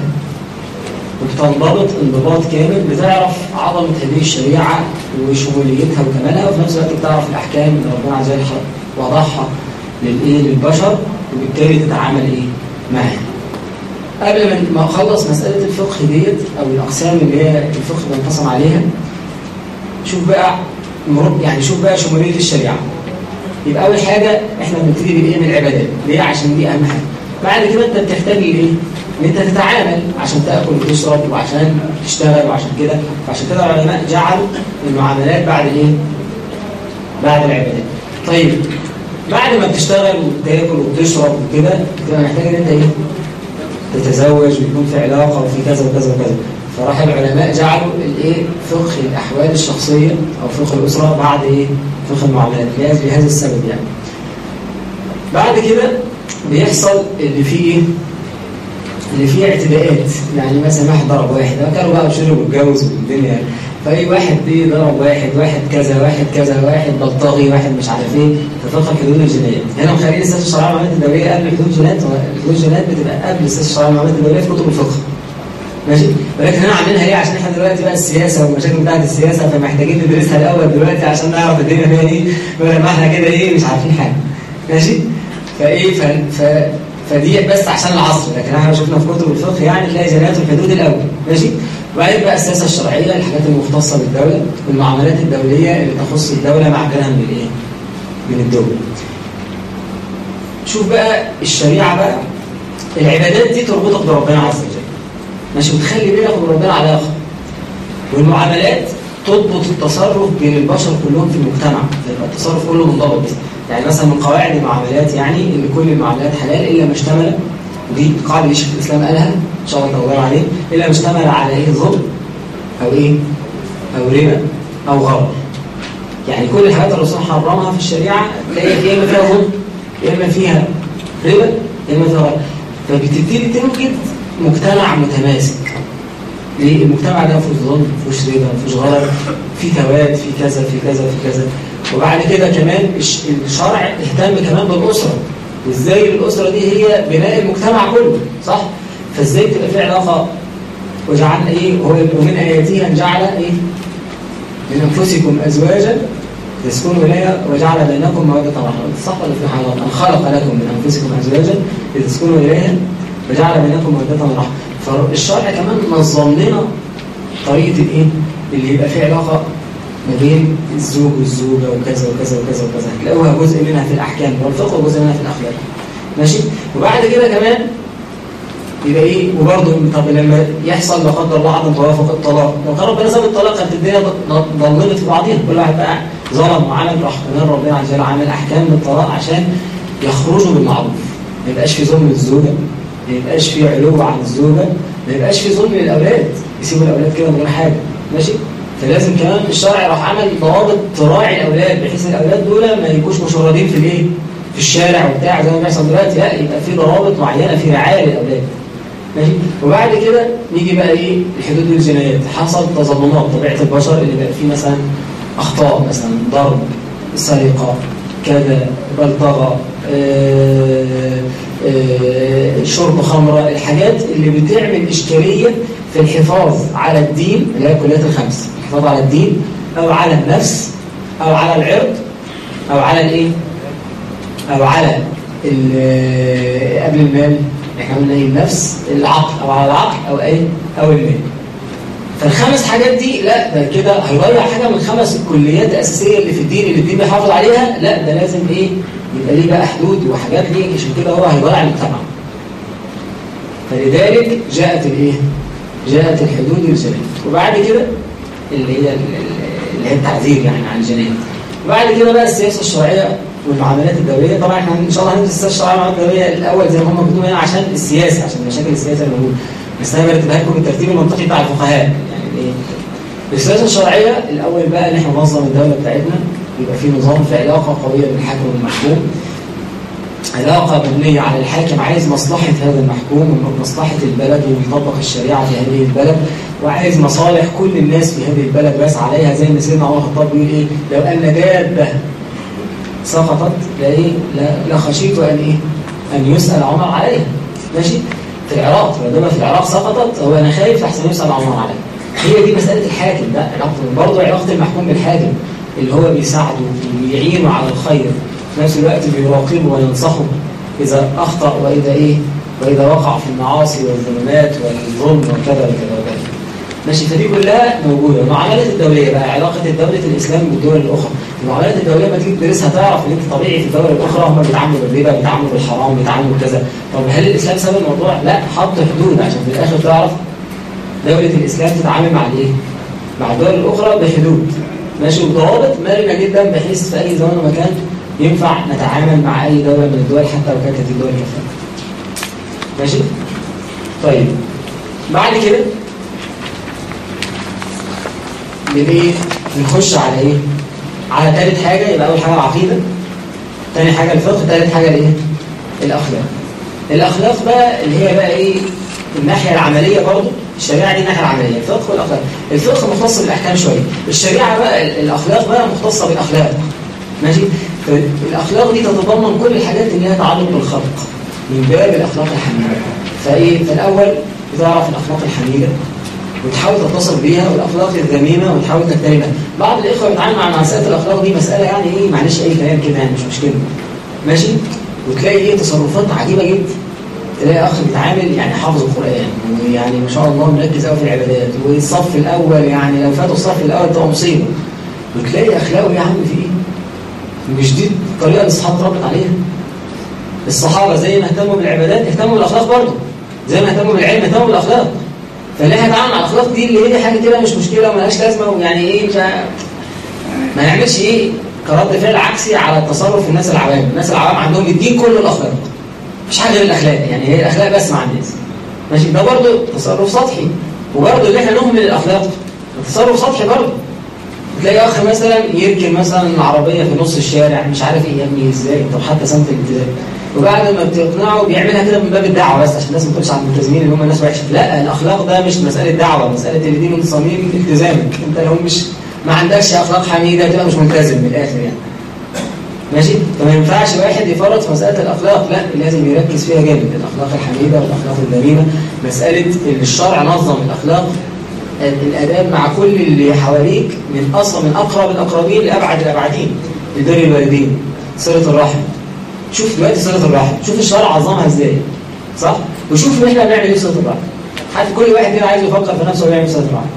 وبتنضبط انضباط كامل بتعرف عظمة هذه الشريعة وشموليتها وكمالها وفي نفس الوقت بتعرف الأحكام اللي ربنا عز وجل وضعها للإيه للبشر وبالتالي تتعامل إيه معاها. قبل ما أخلص مسألة الفقه ديت أو الأقسام اللي هي الفقه بينقسم عليها شوف بقى يعني شوف بقى شمولية الشريعة. يبقى أول حاجة إحنا بنبتدي بالإيه من العبادات، ليه؟ عشان دي أهم حاجة. بعد كده أنت بتحتاج لإيه؟ ان انت تتعامل عشان تاكل وتشرب وعشان تشتغل وعشان كده فعشان كده العلماء جعلوا المعاملات بعد ايه بعد العبادات طيب بعد ما بتشتغل وتاكل وتشرب وكده بتبقى محتاج ان انت ايه تتزوج ويكون في علاقه وفي كذا وكذا وكذا فراح العلماء جعلوا الايه فقه الاحوال الشخصيه او فقه الاسره بعد ايه فقه المعاملات لهذا السبب يعني بعد كده بيحصل اللي فيه ايه اللي فيه اعتداءات يعني مثلا واحد ضرب واحد كانوا بقى وشرب واتجوز والدنيا فاي واحد دي ضرب واحد واحد كذا واحد كذا واحد بلطجي واحد مش عارف ايه تطبق حدود الجنايات هنا مخلين السياسه الشرعيه والمعاملات الدوليه قبل حدود الجنايات حدود الجنايات بتبقى قبل السياسه الشرعيه والمعاملات الدوليه في كتب الفقه ماشي ولكن هنا عاملينها ليه عشان احنا دلوقتي بقى السياسه والمشاكل بتاعت السياسه فمحتاجين ندرسها الاول دلوقتي عشان نعرف الدنيا فيها ايه بدل ما احنا كده ايه مش عارفين حاجه ماشي فايه ف... ف... فدي بس عشان العصر لكن احنا شفنا في كتب الفقه يعني تلاقي جنايات الحدود الاول ماشي وبعدين بقى السياسه الشرعيه الحاجات المختصه بالدوله والمعاملات الدوليه اللي تخص الدوله مع غيرها من الايه؟ من الدول. شوف بقى الشريعه بقى العبادات دي تربطك بربنا عز وجل. ماشي وتخلي بينك وبين ربنا علاقه. والمعاملات تضبط التصرف بين البشر كلهم في المجتمع، يبقى التصرف كله منضبط. يعني مثلا من قواعد المعاملات يعني ان كل المعاملات حلال الا ما اشتمل ودي قاعده دي شيخ الاسلام قالها ان شاء الله تدور عليه الا ما اشتمل على ايه ظلم او ايه او ربا او غرر يعني كل الحاجات اللي الرسول حرمها في الشريعه تلاقي يا اما فيها ظلم يا اما فيها ربا يا اما فيها غرر فبتبتدي توجد مجتمع متماسك ليه المجتمع ده ما فيهوش ظلم ما فيهوش ربا ما فيهوش غرر في تواد في كذا في كذا في كذا وبعد كده كمان الشرع اهتم كمان بالاسره وازاي الاسره دي هي بناء المجتمع كله صح فازاي تبقى في علاقه وجعلنا ايه هو ومن اياته ان جعل ايه من انفسكم ازواجا تسكنوا اليها وجعل بينكم موده ورحمه صح ولا في حاجه ان خلق لكم من انفسكم ازواجا لتسكنوا اليها وجعل بينكم موده ورحمه فالشرع كمان نظم لنا طريقه الايه اللي يبقى في علاقه ما بين الزوج والزوجه وكذا وكذا وكذا وكذا هتلاقوها جزء منها في الاحكام والفقه وجزء منها في الاخلاق ماشي وبعد كده كمان يبقى ايه وبرضه طب لما يحصل لا قدر الله عدم توافق الطلاق لو كان ربنا ساب الطلاق كانت الدنيا ضلمت في بعضيها كل واحد بقى ظلم وعمل راح كمان ربنا عز وجل عامل احكام للطلاق عشان يخرجوا بالمعروف ما يبقاش في ظلم للزوجه ما يبقاش في علو عن الزوجه ما يبقاش في ظلم للاولاد يسيبوا الاولاد كده من غير حاجه ماشي فلازم كمان الشرع راح عمل ضوابط تراعي الاولاد بحيث الاولاد دول ما يبقوش مشردين في الايه في الشارع وبتاع زي ما بيحصل دلوقتي لا يبقى في ضوابط معينه في رعايه للاولاد ماشي وبعد كده نيجي بقى ايه الحدود والجنايات حصل تظلمات طبيعه البشر اللي بقى فيه مثلا اخطاء مثلا ضرب سرقه كذا بلطغه آه آه شرب خمره الحاجات اللي بتعمل اشكاليه في الحفاظ على الدين اللي هي كليات الخمس الحفاظ على الدين او على النفس او على العرض او على الايه او على قبل المال احنا قلنا ايه النفس العقل او على العقل او ايه او المال فالخمس حاجات دي لا ده كده هيضيع حاجه من خمس الكليات الاساسيه اللي في الدين اللي الدين بيحافظ عليها لا ده لازم ايه يبقى ليه بقى حدود وحاجات ليه عشان كده هو هيضيع المجتمع فلذلك جاءت الايه جاءت الحدود والجنايات وبعد كده اللي هي اللي هي التعذير يعني عن الجنايات وبعد كده بقى السياسه الشرعيه والمعاملات الدوليه طبعا احنا ان شاء الله هندرس السياسه الشرعيه والمعاملات الدوليه الاول زي ما هم كتبوا هنا عشان السياسه عشان مشاكل السياسه اللي موجوده بس انا برتبها لكم بالترتيب المنطقي بتاع الفقهاء يعني ايه السياسه الشرعيه الاول بقى ان احنا ننظم الدوله بتاعتنا يبقى في نظام في علاقه قويه بين الحاكم والمحكوم علاقة مبنية على الحاكم عايز مصلحة هذا المحكوم ومصلحة البلد ويطبق الشريعة في هذه البلد وعايز مصالح كل الناس في هذه البلد ويسعى عليها زي ما سيدنا عمر الخطاب بيقول ايه لو ان دابة سقطت لايه لخشيت ان ايه ان يسأل عمر عليها ماشي في العراق لو دابة في العراق سقطت هو انا خايف احسن يسأل عمر عليها هي دي مسألة الحاكم ده برضه علاقة المحكوم بالحاكم اللي هو بيساعده ويعينه على الخير في نفس الوقت بيراقبه وينصحه إذا أخطأ وإذا إيه وإذا وقع في المعاصي والظلمات والظلم وكذا وكذا وكذا ماشي فدي كلها موجودة المعاملات الدولية بقى علاقة دولة الإسلام بالدول الأخرى المعاملات الدولية ما تيجي تدرسها تعرف إن أنت طبيعي في الدول الأخرى هم بيتعاملوا بالربا بيتعاملوا بالحرام بيتعاملوا كذا طب هل الإسلام ساب الموضوع؟ لا حط حدود عشان في الآخر تعرف دولة الإسلام تتعامل مع الإيه؟ مع الدول الأخرى بحدود ماشي وضوابط مرنة جدا بحيث في أي زمان ومكان ينفع نتعامل مع أي دولة من الدول حتى لو كانت الدول كفاية ماشي؟ طيب بعد كده بنيه بنخش على ايه؟ على ثالث حاجة يبقى أول حاجة العقيدة ثاني حاجة الفقه ثالث حاجة الايه؟ الأخلاق الاخلاق بقى اللي هي بقى ايه الناحيه العمليه برضه الشريعه دي الناحيه العمليه الفقه والاخلاق الفقه مختص بالاحكام شويه الشريعه بقى الاخلاق بقى مختصه بالاخلاق ماشي فالاخلاق دي تتضمن كل الحاجات اللي لها تعلق بالخلق من باب الاخلاق الحميده فايه فالاول بتعرف الاخلاق الحميده وتحاول تتصل بيها والاخلاق الذميمه وتحاول تجتنبها بعض الاخوه بيتعامل مع مساله الاخلاق دي مساله يعني ايه معلش اي كلام كده يعني مش مشكله ماشي وتلاقي ايه تصرفات عجيبه جدا تلاقي اخ بيتعامل يعني حافظ القران ويعني ما شاء الله مركز قوي في العبادات والصف الاول يعني لو فاتوا الصف الاول تبقى مصيبه وتلاقي اخلاقه يا عم في ايه مش دي الطريقه اللي الصحابه اتربت عليها الصحابه زي ما اهتموا بالعبادات اهتموا بالاخلاق برضه زي ما اهتموا بالعلم اهتموا بالاخلاق فاللي احنا نتعامل مع الاخلاق دي اللي هي حاجه كده مش مشكله وملهاش لازمه ويعني ايه مش ما نعملش ايه كرد فعل عكسي على التصرف الناس العوام الناس العوام عندهم الدين كله الاخلاق مش حاجه غير الاخلاق يعني هي الاخلاق بس مع الناس ماشي ده برضه تصرف سطحي وبرضه اللي احنا نهمل الاخلاق تصرف سطحي برضه تلاقي اخ مثلا يركن مثلا العربيه في نص الشارع مش عارف ايه يا ابني ازاي طب حتى سنه الابتدائي وبعد ما بتقنعه بيعملها كده من باب الدعوه بس عشان الناس ما تقولش على الملتزمين ان هم ناس وحشه لا الاخلاق ده مش مساله دعوه مساله الدين والصميم التزامك انت لو مش ما عندكش اخلاق حميده تبقى مش ملتزم من الاخر يعني ماشي فما ينفعش واحد يفرط في مساله الاخلاق لا لازم يركز فيها جامد الاخلاق الحميده والاخلاق الذميمه مساله ان الشرع نظم الاخلاق الاداب مع كل اللي حواليك من اصلا من اقرب الاقربين لابعد الابعدين لبر الوالدين صله الرحم شوف دلوقتي صله الرحم شوف الشرع عظمها ازاي صح وشوف احنا بنعمل ايه في صله الرحم حتى كل واحد كده عايز يفكر في نفسه ويعمل صله الرحم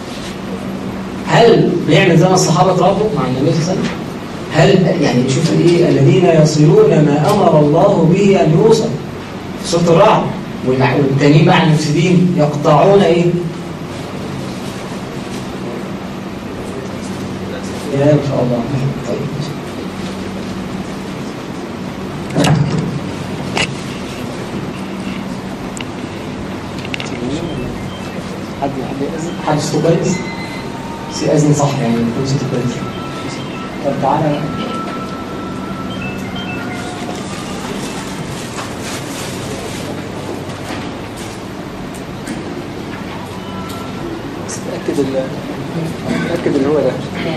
هل بيعمل زي ما الصحابه اتربوا مع النبي صلى الله عليه وسلم هل يعني شوف ايه الذين يصلون ما امر الله به ان يوصل في سوره الرعد والتانيين بقى المفسدين يقطعون ايه يا ما شاء الله طيب حد حد حد صوته كويس سي اذن صح يعني يكون صوته كويس طب تعالى تأكد ال تأكد اللي هو ده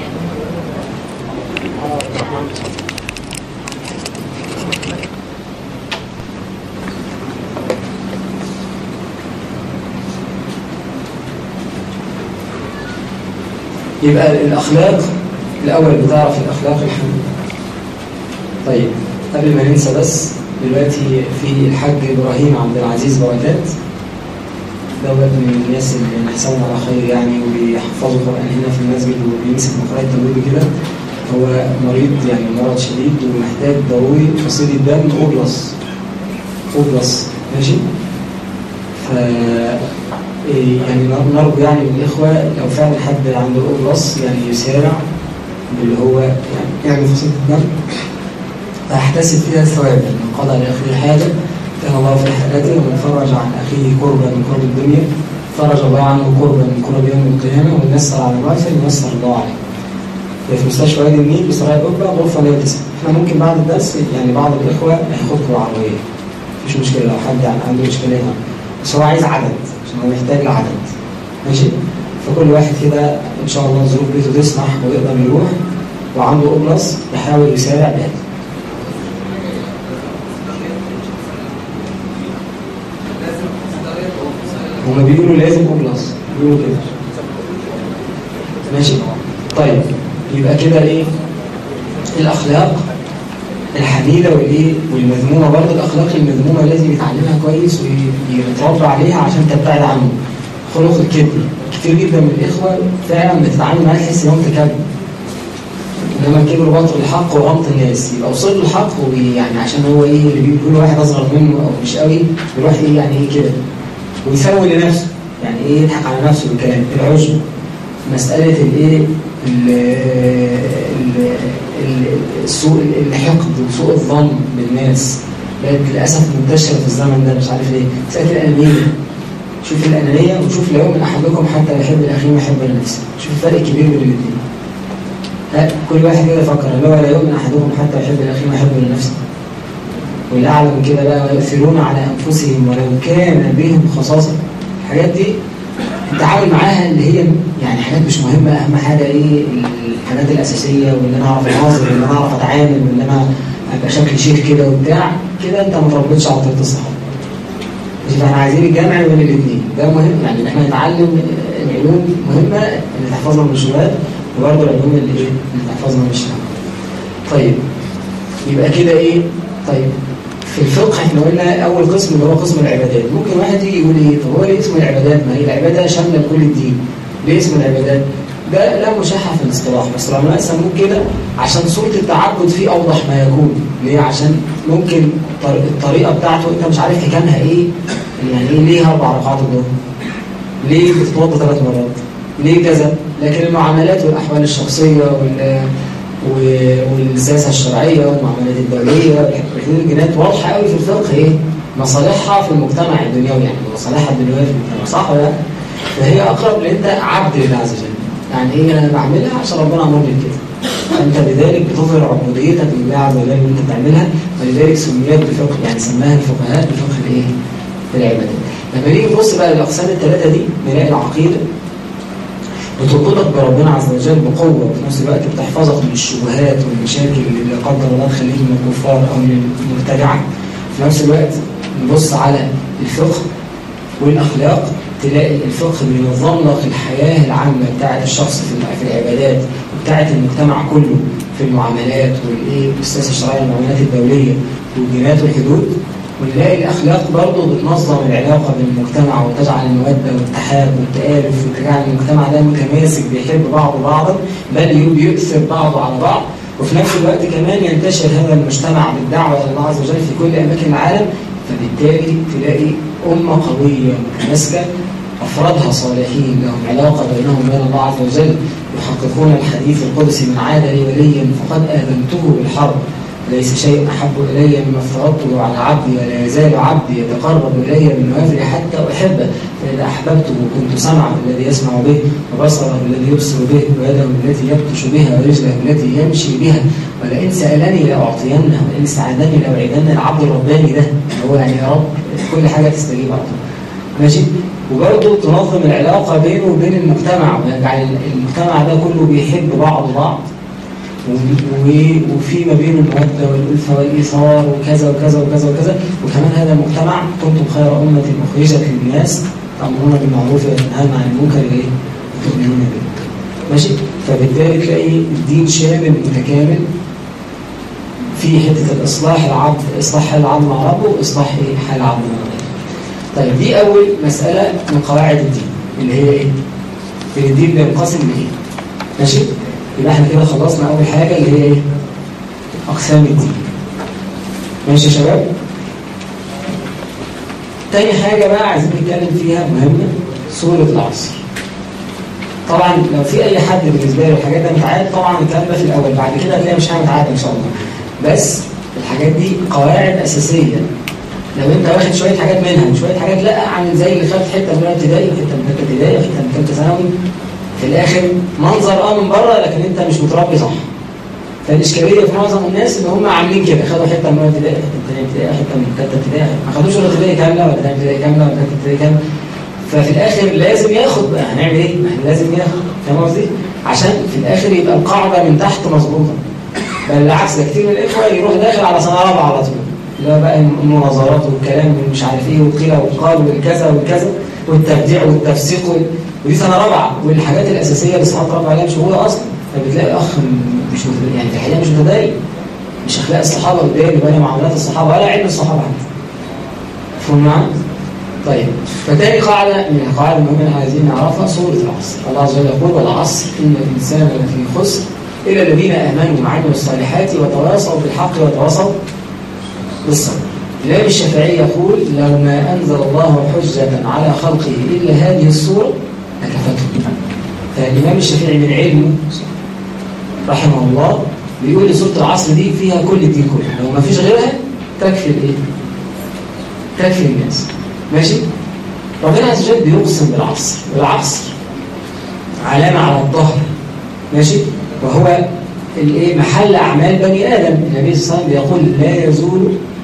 يبقى الأخلاق الأول بتعرف الأخلاق الحميدة طيب قبل ما ننسى بس دلوقتي في الحاج إبراهيم عبد العزيز بركات دوت من الناس اللي نحسبهم على خير يعني وبيحفظوا القرآن هنا في المسجد وبيمسك مقرأة التمويل كده هو مريض يعني مرض شديد ومحتاج ضروري فصيل الدم أوبلس أوبلس ماشي ف يعني نرجو يعني من الإخوة لو فعلا حد عنده أوبلس يعني يسارع باللي هو يعني يعمل فصيلة الدم فاحتسب فيها الثواب من قضى لأخيه حاجة كان الله في حياته ومن فرج عن أخيه كربا من كرب الدنيا فرج الله عنه كربا من كرب يوم القيامة ويسر على الواسع يسر الله عليه في مستشفى وادي النيل بسرايا قبة غرفة 109 احنا ممكن بعد الدرس يعني بعض الإخوة هياخدكم العربية مفيش مشكلة لو حد يعني عنده مشكلة هنا بس هو عايز عدد عشان هو محتاج لعدد ماشي فكل واحد كده إن شاء الله ظروف بيته تسمح ويقدر يروح وعنده أوبلس يحاول يسارع بهذا هما بيقولوا لازم أوبلس بيقولوا كده ماشي طيب يبقى كده ايه الاخلاق الحميده والايه والمذمومه برضه الاخلاق المذمومه لازم يتعلمها كويس ويتربى عليها عشان تبتعد عنه خلق الكبر كتير جدا من الاخوه فعلا بتتعامل معاه تحس ان هو متكبر انما الكبر بطل الحق وغمط الناس يبقى وصل له الحق ويعني عشان هو ايه اللي بيقول واحد اصغر منه او مش قوي يروح ايه يعني ايه كده ويسوي لنفسه يعني ايه يضحك على نفسه بالكلام العجب مساله الايه سوء الحقد وسوء الظن بالناس بقت للاسف منتشره في الزمن ده مش عارف ليه مساله الانانيه شوف الانانيه وشوف لا يؤمن احدكم حتى يحب الاخيه ما يحب لنفسه شوف الفرق الكبير بين الاثنين كل واحد كده يفكر اللي هو لا يؤمن احدكم حتى يحب الاخيه ما يحب لنفسه واللي اعلى من كده بقى ويؤثرون على انفسهم ولو كان بهم خصاصه الحاجات دي التعامل معاها اللي هي يعني حاجات مش مهمه اهم حاجه ايه الحاجات الاساسيه وان انا اعرف اناظر وان انا اعرف اتعامل وان انا ابقى شكلي شيخ كده وبتاع كده انت ما تربيتش على طريقه الصحابه مش احنا عايزين الجمع بين الاثنين ده مهم يعني ان احنا نتعلم العلوم مهمه اللي تحفظنا من الشبهات وبرضه العلوم اللي ايه اللي تحفظنا من الشبهات طيب يبقى كده ايه طيب في الفقه احنا قلنا اول قسم اللي هو قسم العبادات ممكن واحد يجي يقول ايه طب هو ليه اسم العبادات ما هي العباده شامله كل الدين ليه اسم العبادات ده لا مشاحه في الاصطلاح بس العلماء سموه كده عشان صوره التعبد فيه اوضح ما يكون ليه عشان ممكن الطريقه بتاعته انت مش عارف حكامها ايه يعني ايه ليه اربع ركعات الظهر ليه بتتوضا ثلاث مرات ليه كذا لكن المعاملات والاحوال الشخصيه وال والسياسه الشرعيه والمعاملات الدوليه والحدود الجنات واضحه قوي في الفقه ايه مصالحها في المجتمع الدنيوي يعني مصالحها الدنيويه في المجتمع صح ولا فهي اقرب لان انت عبد لله عز وجل يعني ايه انا بعملها عشان ربنا امرني بكده فانت بذلك بتظهر عبوديتك لله عز وجل وانت بتعملها ولذلك سميت بفقه يعني سماها الفقهاء بفقه الايه؟ العبادات لما نيجي نبص بقى للاقسام الثلاثه دي نلاقي العقيده بتربطك بربنا عز وجل بقوة وفي نفس الوقت بتحفظك من الشبهات والمشاكل اللي قدر الله تخليك من الكفار أو من المرتجعة في نفس الوقت نبص على الفقه والأخلاق تلاقي الفقه بينظم لك الحياة العامة بتاعة الشخص في العبادات وبتاعة المجتمع كله في المعاملات والإيه والسياسة الشرعية والمعاملات الدولية والجنات والحدود ونلاقي الأخلاق برضه بتنظم العلاقة بين المجتمع وتجعل المودة والتحاب والتآلف وتجعل المجتمع ده متماسك بيحب بعضه بعضا بل بيؤثر بعضه على بعض وفي نفس الوقت كمان ينتشر هذا المجتمع بالدعوة إلى الله عز وجل في كل أماكن العالم فبالتالي تلاقي أمة قوية متماسكة أفرادها صالحين لهم علاقة بينهم وبين الله عز وجل يحققون الحديث القدسي من عاد لي وليا فقد آذنته بالحرب ليس شيء أحب إلي مما افترضته على عبدي ولا يزال عبدي يتقرب إلي بالنوافل حتى أحبه فإذا أحببته كنت سمعه الذي يسمع به وبصره الذي يبصر به ويده التي يبطش بها ورجله التي يمشي بها ولئن سألني لأعطينه ولئن استعاذني لأوعدن العبد الرباني ده هو يعني يا رب كل حاجة تستجيب على طول ماشي وبرضه تنظم العلاقة بينه وبين المجتمع ويجعل المجتمع ده كله بيحب بعض بعض وفي ما بين المودة والألفة والإيثار وكذا وكذا وكذا وكذا وكمان هذا المجتمع كنتم خير أمة أخرجت للناس تأمرون بالمعروف وتنهون عن المنكر إيه؟ وتؤمنون به ماشي؟ فبالتالي تلاقي الدين شامل متكامل في حتة الإصلاح العبد إصلاح حال العبد مع ربه وإصلاح إيه؟ حال العبد مع ربه طيب دي أول مسألة من قواعد الدين اللي هي إيه؟ في الدين بينقسم لإيه؟ ماشي؟ يبقى احنا كده خلصنا اول حاجة اللي هي ايه اقسام الدين ماشي يا شباب تاني حاجة بقى عايزين نتكلم فيها مهمة سورة العصر طبعا لو في اي حد بالنسبة له الحاجات ده متعاد طبعا الكلام ده في الاول بعد كده هتلاقي مش متعاد ان شاء الله بس الحاجات دي قواعد اساسية لو انت واخد شوية حاجات منها وشوية حاجات لا عامل زي اللي خد حتة من ابتدائي وحتة من ثالثه ابتدائي وحتة من ثالثه ثانوي في الاخر منظر اه من بره لكن انت مش متربي صح فالاشكاليه في معظم الناس ان هم عاملين كده خدوا حته من ابتدائي حته من ثانيه ابتدائي حته من ثالثه ابتدائي ما خدوش ولا ابتدائي كامله ولا ثانيه ابتدائي كامله ولا ثالثه ابتدائي كامله ففي الاخر لازم ياخد بقى هنعمل ايه؟ ما احنا لازم ياخد فاهم قصدي؟ عشان في الاخر يبقى القاعده من تحت مظبوطه بل بالعكس ده كتير من الاخوه يروح داخل على سنه رابعه على طول اللي هو بقى المناظرات والكلام ومش عارف ايه والقيل والقال والكذا والكذا والتبديع والتفسيق ودي سنه رابعه والحاجات الاساسيه اللي سنه رابعه عليها مش موجوده اصلا فبتلاقي اخ مش يعني في الحقيقه مش متدين مش اخلاق الصحابه قدامي ولا معاملات الصحابه ولا علم الصحابه حتى مفهوم معايا؟ طيب فتاني قاعده من القواعد المهمه اللي عايزين نعرفها سوره العصر الله عز وجل يقول والعصر ان الانسان لفي خسر الا الذين امنوا وعملوا الصالحات وتواصوا بالحق وتواصوا بالصبر الإمام الشافعي يقول لو ما أنزل الله حجة على خلقه إلا هذه الصورة لكفته فالإمام الشافعي من علمه رحمه الله بيقول لي سورة العصر دي فيها كل الدين كله لو ما فيش غيرها تكفي الإيه؟ تكفي الناس ماشي؟ ربنا عز وجل بيقسم بالعصر والعصر علامة على الظهر ماشي؟ وهو الايه محل أعمال بني آدم النبي صلى الله عليه وسلم بيقول لا يزول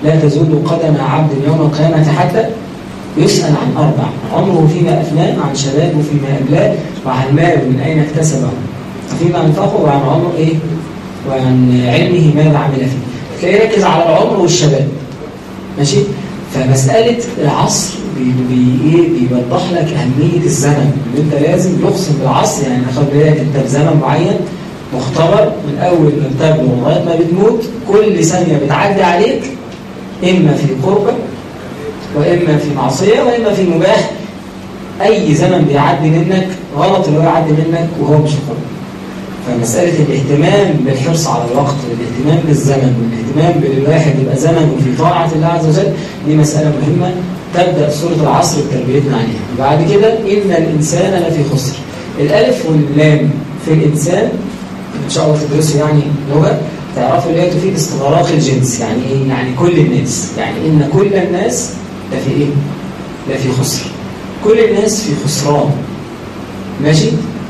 لا تزول قدم عبد يوم القيامة حتى يسأل عن أربع عمره فيما أفناه عن شبابه فيما أبلاه وعن ماله من أين اكتسبه وفيما أنفقه وعن عمره إيه وعن علمه ماذا عمل فيه تلاقيه يركز على العمر والشباب ماشي فمسألة العصر بي بي إيه بيوضح لك أهمية الزمن إن أنت لازم يقسم بالعصر يعني خد بالك أنت في زمن معين مختبر من أول ما بتبلغ لغاية ما بتموت كل ثانية بتعدي عليك إما في قربة وإما في معصية وإما في مباح أي زمن بيعدي منك غلط اللي هو يعدي منك وهو مش قرب فمسألة الاهتمام بالحرص على الوقت والاهتمام بالزمن والاهتمام بأن الواحد يبقى زمنه في طاعة الله عز وجل دي مسألة مهمة تبدأ سورة العصر بتربيتنا عليها بعد كده إن الإنسان لفي خسر الألف واللام في الإنسان إن شاء الله تدرسوا يعني لغة تعرفوا اللي هي تفيد استغراق الجنس يعني إيه؟ يعني كل الناس يعني إن كل الناس لفي إيه؟ لفي خسر كل الناس في خسران ماشي؟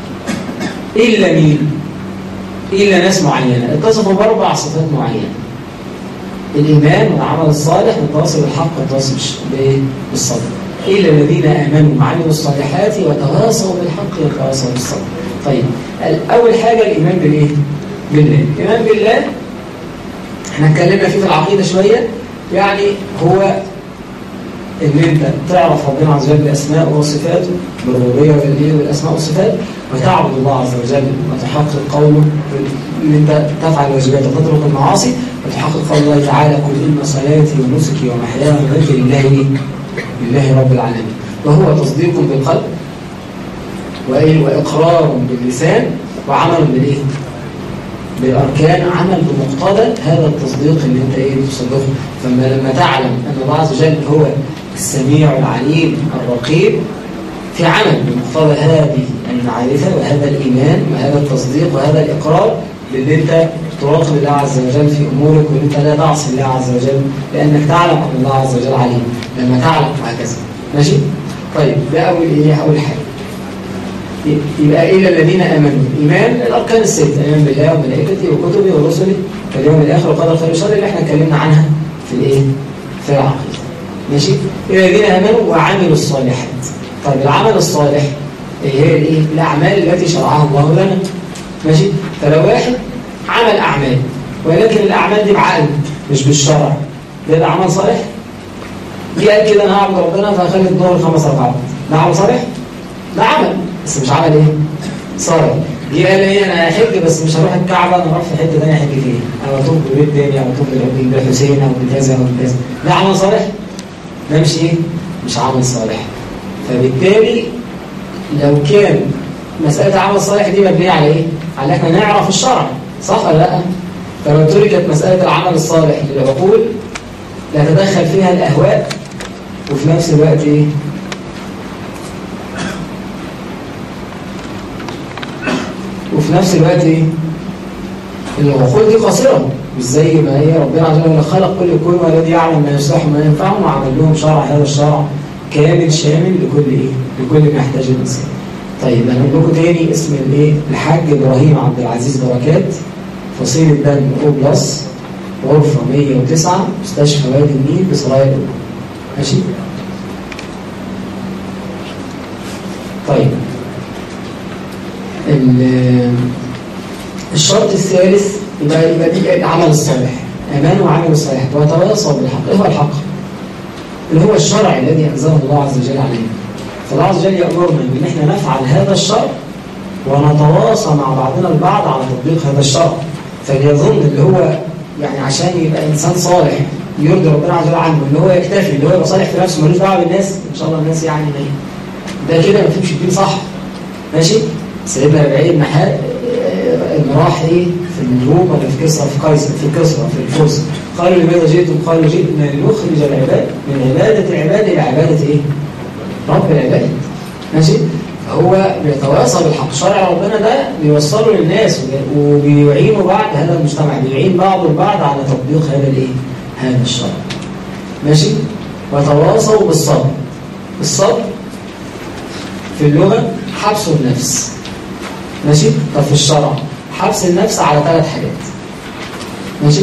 إلا مين؟ إلا ناس معينة اتصفوا بأربع صفات معينة الإيمان والعمل الصالح والتواصي بالحق والتواصي بالصبر إلا الذين آمنوا وعملوا الصالحات وتواصوا بالحق وتواصوا بالصبر طيب أول حاجة الإيمان بالإيه؟ بالله الإيمان بالله احنا اتكلمنا فيه في العقيدة شوية يعني هو ان انت تعرف ربنا عز وجل باسمائه وصفاته بالربوبيه والالهيه والاسماء والصفات وتعبد الله عز وجل وتحقق قوله ان انت تفعل الواجبات وتترك المعاصي وتحقق قول الله تعالى قل ان صلاتي ونسكي ومحياي ومماتي لله لله رب العالمين وهو تصديق بالقلب وايه واقرار باللسان وعمل بالايه بالاركان عمل بمقتضى هذا التصديق اللي انت ايه تصدقه فلما لما تعلم ان الله عز وجل هو السميع العليم الرقيب في عمل بمقتضى هذه المعرفة وهذا الإيمان وهذا التصديق وهذا الإقرار بأن أنت تراقب الله عز وجل في أمورك وأن أنت لا تعصي الله عز وجل لأنك تعلم أن الله عز وجل عليم لما تعلم وهكذا ماشي؟ طيب ده أول إيه أول حاجة يبقى إلا الذين آمنوا إيمان الأركان الستة الإيمان بالله وملائكته وكتبه ورسله واليوم الآخر وقدر خير وشر اللي احنا اتكلمنا عنها في الإيه؟ في العقيدة ماشي الذين امنوا وعملوا الصالحات طيب العمل الصالح هي الايه الاعمال التي شرعها الله لنا ماشي فلو واحد عمل اعمال ولكن الاعمال دي بعقل مش بالشرع ده يبقى عمل صالح دي قال كده انا هعبد ربنا فهخلي الظهر خمس ركعات ده عمل صالح ده عمل بس مش عمل ايه صالح دي قال ايه انا هحج بس مش هروح الكعبه انا هروح في حته ثانيه احج فيها او اطوف ببيت تاني او اطوف بالحسين او بكذا او بكذا ده عمل صالح ده مش ايه مش عمل صالح فبالتالي لو كان مسألة عمل صالح دي مبنية على ايه على احنا نعرف الشرع صح ولا لا فلو تركت مسألة العمل الصالح للعقول لا تدخل فيها الأهواء وفي نفس الوقت ايه وفي نفس الوقت ايه العقول دي قصيرة مش زي ما هي ربنا عز وجل خلق كل كون والذي يعلم ما يصلح وما ينفعهم وعمل لهم شرع هذا الشرع كامل شامل لكل ايه لكل ما يحتاجه الانسان طيب انا اقول لكم تاني اسم الايه الحاج ابراهيم عبد العزيز بركات فصيل الدم او بلس غرفه 109 مستشفى وادي النيل بسرايا الاولى ماشي طيب الشرط الثالث يبقى يبقى دي العمل الصالح امان وعمل الصالح وتواصوا بالحق ايه هو الحق اللي هو الشرع الذي انزله الله عز وجل علينا فالله عز وجل يامرنا بان احنا نفعل هذا الشرع ونتواصى مع بعضنا البعض على تطبيق هذا الشرع فليظن اللي هو يعني عشان يبقى انسان صالح يرضي ربنا عز وجل عنه اللي هو يكتفي اللي هو يبقى صالح في نفسه ملوش دعوه بالناس ان شاء الله الناس يعني ده كده ما فيش الدين صح ماشي سيدنا ربيعي بن حاد راح ايه في الروم ولا في كسرى في قيصر في كسرى في الفرس قالوا لماذا جئتم قالوا جئنا لنخرج العباد من عبادة العباد إلى عبادة إيه؟ رب العباد ماشي؟ هو بيتواصل بالحق شرع ربنا ده بيوصله للناس وبيعينوا بعض هذا المجتمع بيعين بعض البعض على تطبيق هذا الايه؟ هذا الشرع ماشي؟ وتواصوا بالصبر الصبر في اللغة حبس النفس ماشي؟ طب في الشرع حبس النفس على ثلاث حاجات ماشي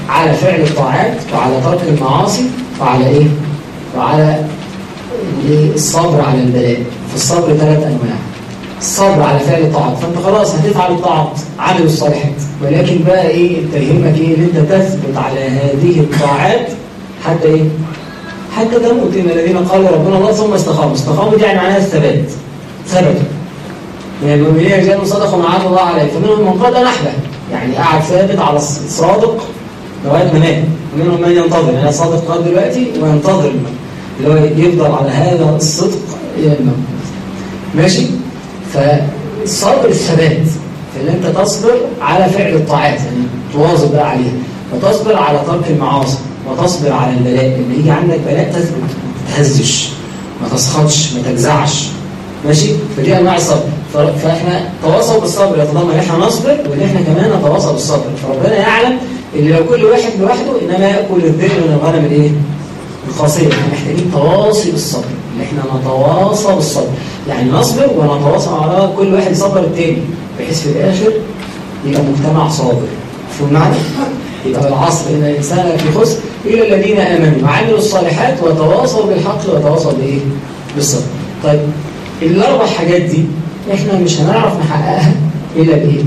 على فعل الطاعات وعلى ترك المعاصي وعلى ايه وعلى الصبر على البلاء في الصبر ثلاث انواع الصبر على فعل الطاعات فانت خلاص هتفعل الطاعات عمل الصالحات ولكن بقى ايه انت يهمك ايه ان انت تثبت على هذه الطاعات حتى ايه حتى تموت ان الذين قالوا ربنا الله ثم استقاموا استقاموا دي يعني معناها الثبات ثبتوا يعني المؤمنين رجال صدقوا ما عاد الله عليه فمنهم من قال نحبه يعني قاعد ثابت على الصادق لغايه ما مات ومنهم من ينتظر يعني صادق قال دلوقتي وينتظر اللي هو يفضل على هذا الصدق الى الموت ماشي فالصبر الثبات في ان انت تصبر على فعل الطاعات يعني تواظب بقى عليها وتصبر على ترك المعاصي وتصبر على البلاء لما يجي عندك بلاء تثبت ما تهزش ما تسخطش ما تجزعش ماشي فدي انواع الصبر فاحنا تواصل بالصبر يتضمن ان احنا نصبر وان احنا كمان نتواصل بالصبر فربنا يعلم ان لو كل واحد لوحده انما ياكل الذئب من الغنم الايه القاسيه احنا محتاجين تواصي بالصبر ان احنا نتواصى بالصبر يعني نصبر ونتواصى على كل واحد يصبر التاني بحيث في الاخر يبقى مجتمع صابر في المعنى يبقى العصر ان الانسان في خسر الا الذين امنوا وعملوا الصالحات وتواصوا بالحق وتواصوا بايه بالصبر طيب الاربع حاجات دي احنا مش هنعرف نحققها الا بايه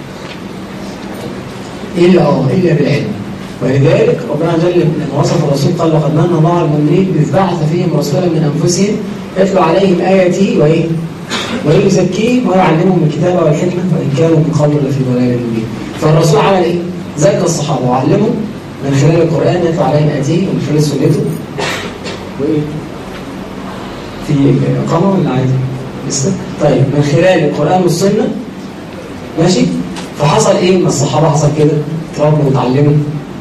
الا اه الا بالعلم ولذلك ربنا جل لما وصف الرسول قال لقد من الله على المؤمنين اذ بعث فيهم رسولا من انفسهم يتلو عليهم اياته وايه ويزكيهم ويعلمهم الكتاب والحكمه وان كانوا من قبل لفي ضلال مبين فالرسول عمل ايه زكى الصحابه وعلمهم من خلال القران يتلو عليهم اياته ومن خلال سنته وايه في اقامه ولا عادي لسه طيب من خلال القران والسنه ماشي فحصل ايه من الصحابه حصل كده تربوا وتعلموا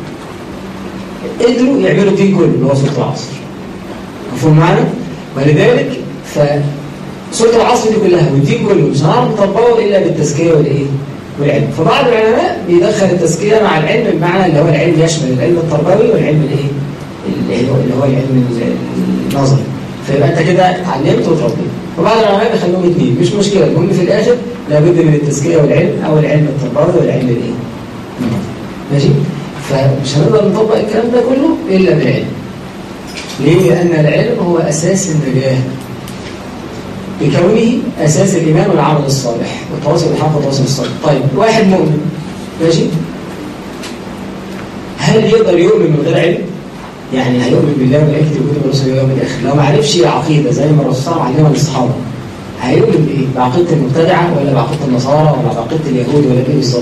قدروا يعملوا الدين كله اللي هو سوره العصر مفهوم معنا ولذلك فسوره العصر دي كلها والدين كله مش هنعرف نطبقه الا بالتزكيه والايه والعلم فبعض العلماء بيدخل التزكيه مع العلم بمعنى اللي هو العلم يشمل العلم التربوي والعلم الايه اللي هو اللي هو العلم النظري فيبقى انت كده اتعلمت وتربيت وبعض العلماء بيخلوهم اثنين مش مشكله المهم في الاخر لابد من التزكيه والعلم او العلم التربوي والعلم الايه ماشي فمش هنقدر نطبق الكلام ده كله الا بالعلم ليه لان العلم هو اساس النجاه بكونه اساس الايمان والعمل الصالح والتواصل بالحق والتواصل بالصبر طيب واحد مؤمن ماشي هل يقدر يؤمن من غير علم يعني هيؤمن بالله وملائكته وكتب الرسل واليوم الاخر لو ما عرفش عقيده زي ما الرسول صلى الله عليه وسلم علمها للصحابه هيؤمن بايه بعقيده المبتدعه ولا بعقيده النصارى ولا بعقيده اليهود ولا بايه بالظبط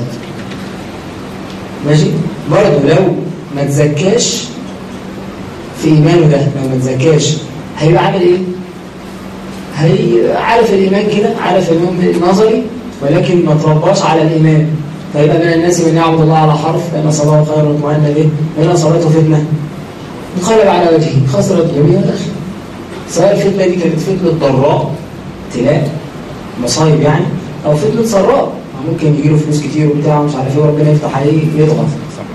ماشي برضه لو ما تزكاش في ايمانه ده لو ما تزكاش هيبقى عامل ايه هي عارف الايمان كده عارف الايمان نظري ولكن ما ترباش على الايمان فيبقى من الناس من يعبد الله على حرف فان صلاه خير واطمئن به وان صلاته فتنه انقلب على وجهه خسر الدنيا والاخره سواء الفتنه دي كانت فتنه ضراء ابتلاء مصايب يعني او فتنه سراء ممكن يجي له فلوس كتير وبتاع مش عارف ايه وربنا يفتح عليه يضغط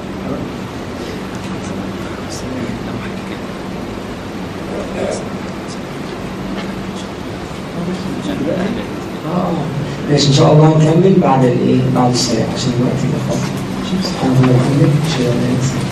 ماشي ان شاء الله نكمل بعد الايه بعد الصلاه عشان الوقت يبقى خلاص سبحان الله وبحمده اشهد ان لا اله الا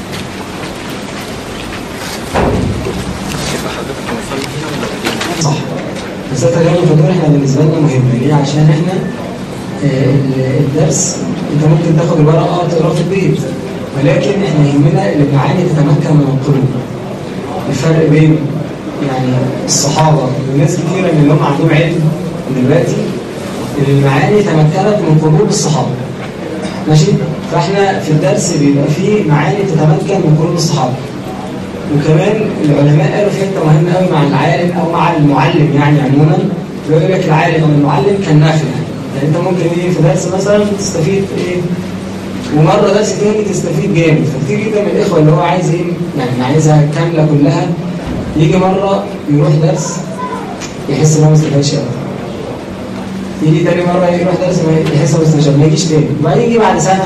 صح بس التجارب الفطور احنا بالنسبه لنا مهمه ليه عشان احنا الدرس انت ممكن تاخد الورقه اه تقراه في البيت ولكن احنا يهمنا المعاني تتمكن من القلوب الفرق بين يعني الصحابه وناس كثيره من اللي هم عندهم علم دلوقتي المعاني تمكنت من قلوب الصحابه ماشي فاحنا في الدرس بيبقى فيه معاني تتمكن من قلوب الصحابه وكمان العلماء قالوا في حته مهمه قوي مع العالم او مع المعلم يعني عموما يقول لك العالم او المعلم كالنافع يعني انت ممكن ايه في درس مثلا تستفيد ايه ومره درس تاني تستفيد جامد فكتير جدا من الاخوه اللي هو عايز ايه يعني عايزها كامله كلها يجي مره يروح درس يحس ان هو ما استفادش ابدا يجي تاني مره يروح درس يحس ان هو ما استفادش ما يجيش تاني وبعدين يجي بعد سنه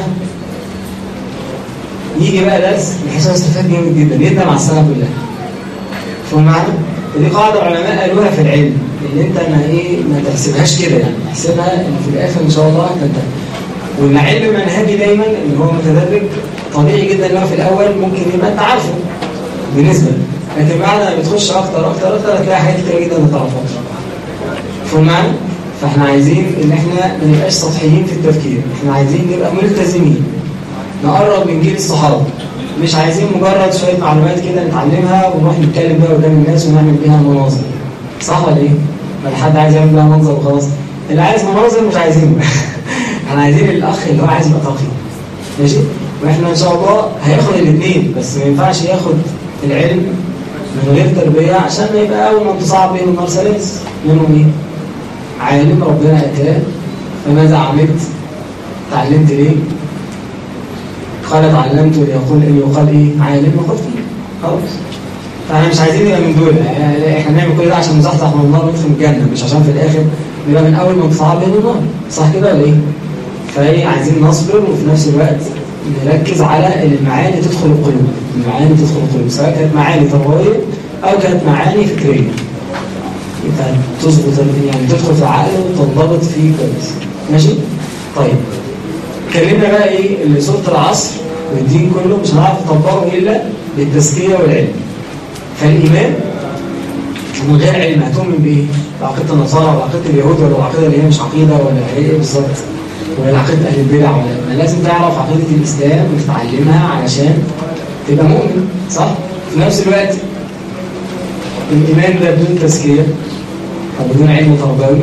يجي بقى درس يحس انه استفاد جامد جدا يندم على السنه كلها فهم معنا دي قاعده العلماء قالوها في العلم ان انت ما ايه ما تحسبهاش كده يعني احسبها ان في الاخر ان شاء الله هتنتهي والعلم منهجي دايما اللي هو متدرج طبيعي جدا ان هو في الاول ممكن يبقى انت عارفه بالنسبه لكن بعد ما بتخش اكتر اكتر اكتر هتلاقي حاجات كتير جدا ما تعرفهاش فهم معانا؟ فاحنا عايزين ان احنا ما نبقاش سطحيين في التفكير احنا عايزين نبقى ملتزمين نقرب من جيل الصحابه مش عايزين مجرد شويه معلومات كده نتعلمها ونروح نتكلم بيها قدام الناس ونعمل بيها مناظر صح ولا ايه؟ ولا حد عايز يعمل بيها منظر وخلاص اللي عايز مناظر مش عايزينه احنا عايزين الاخ اللي هو عايز يبقى تقي ماشي واحنا ان شاء الله هياخد الاثنين بس ما ينفعش ياخد العلم من غير تربيه عشان ما يبقى اول ما تصعب بين النار ثلاث منهم ايه؟ عالم ربنا اتاه فماذا عملت؟ تعلمت ليه؟ قال تعلمت ليقول ان يقال ايه؟ عالم وقد فيه خلاص فاحنا مش عايزين نبقى من دول يعني احنا بنعمل كل ده عشان نزحزح من النار ندخل الجنه مش عشان في الاخر نبقى من اول ما نتصعب بين النار صح كده ولا ايه؟ فايه عايزين نصبر وفي نفس الوقت نركز على المعاني تدخل القلوب المعاني تدخل القلوب سواء كانت معاني تربويه او كانت معاني فكريه يبقى تظبط يعني تدخل في العقل وتنضبط فيه كويس ماشي طيب اتكلمنا بقى ايه اللي سوره العصر والدين كله مش هنعرف نطبقه الا بالتزكيه والعلم فالايمان من غير علم هتؤمن بايه؟ بعقيده النصارى ولا عقيده اليهود ولا العقيده اللي هي مش عقيده ولا هي ايه بالظبط؟ ولا عقيده اهل البدع ولا لازم تعرف عقيده الاسلام وتتعلمها علشان تبقى مؤمن صح؟ في نفس الوقت الايمان ده بدون تزكيه او بدون علم تربوي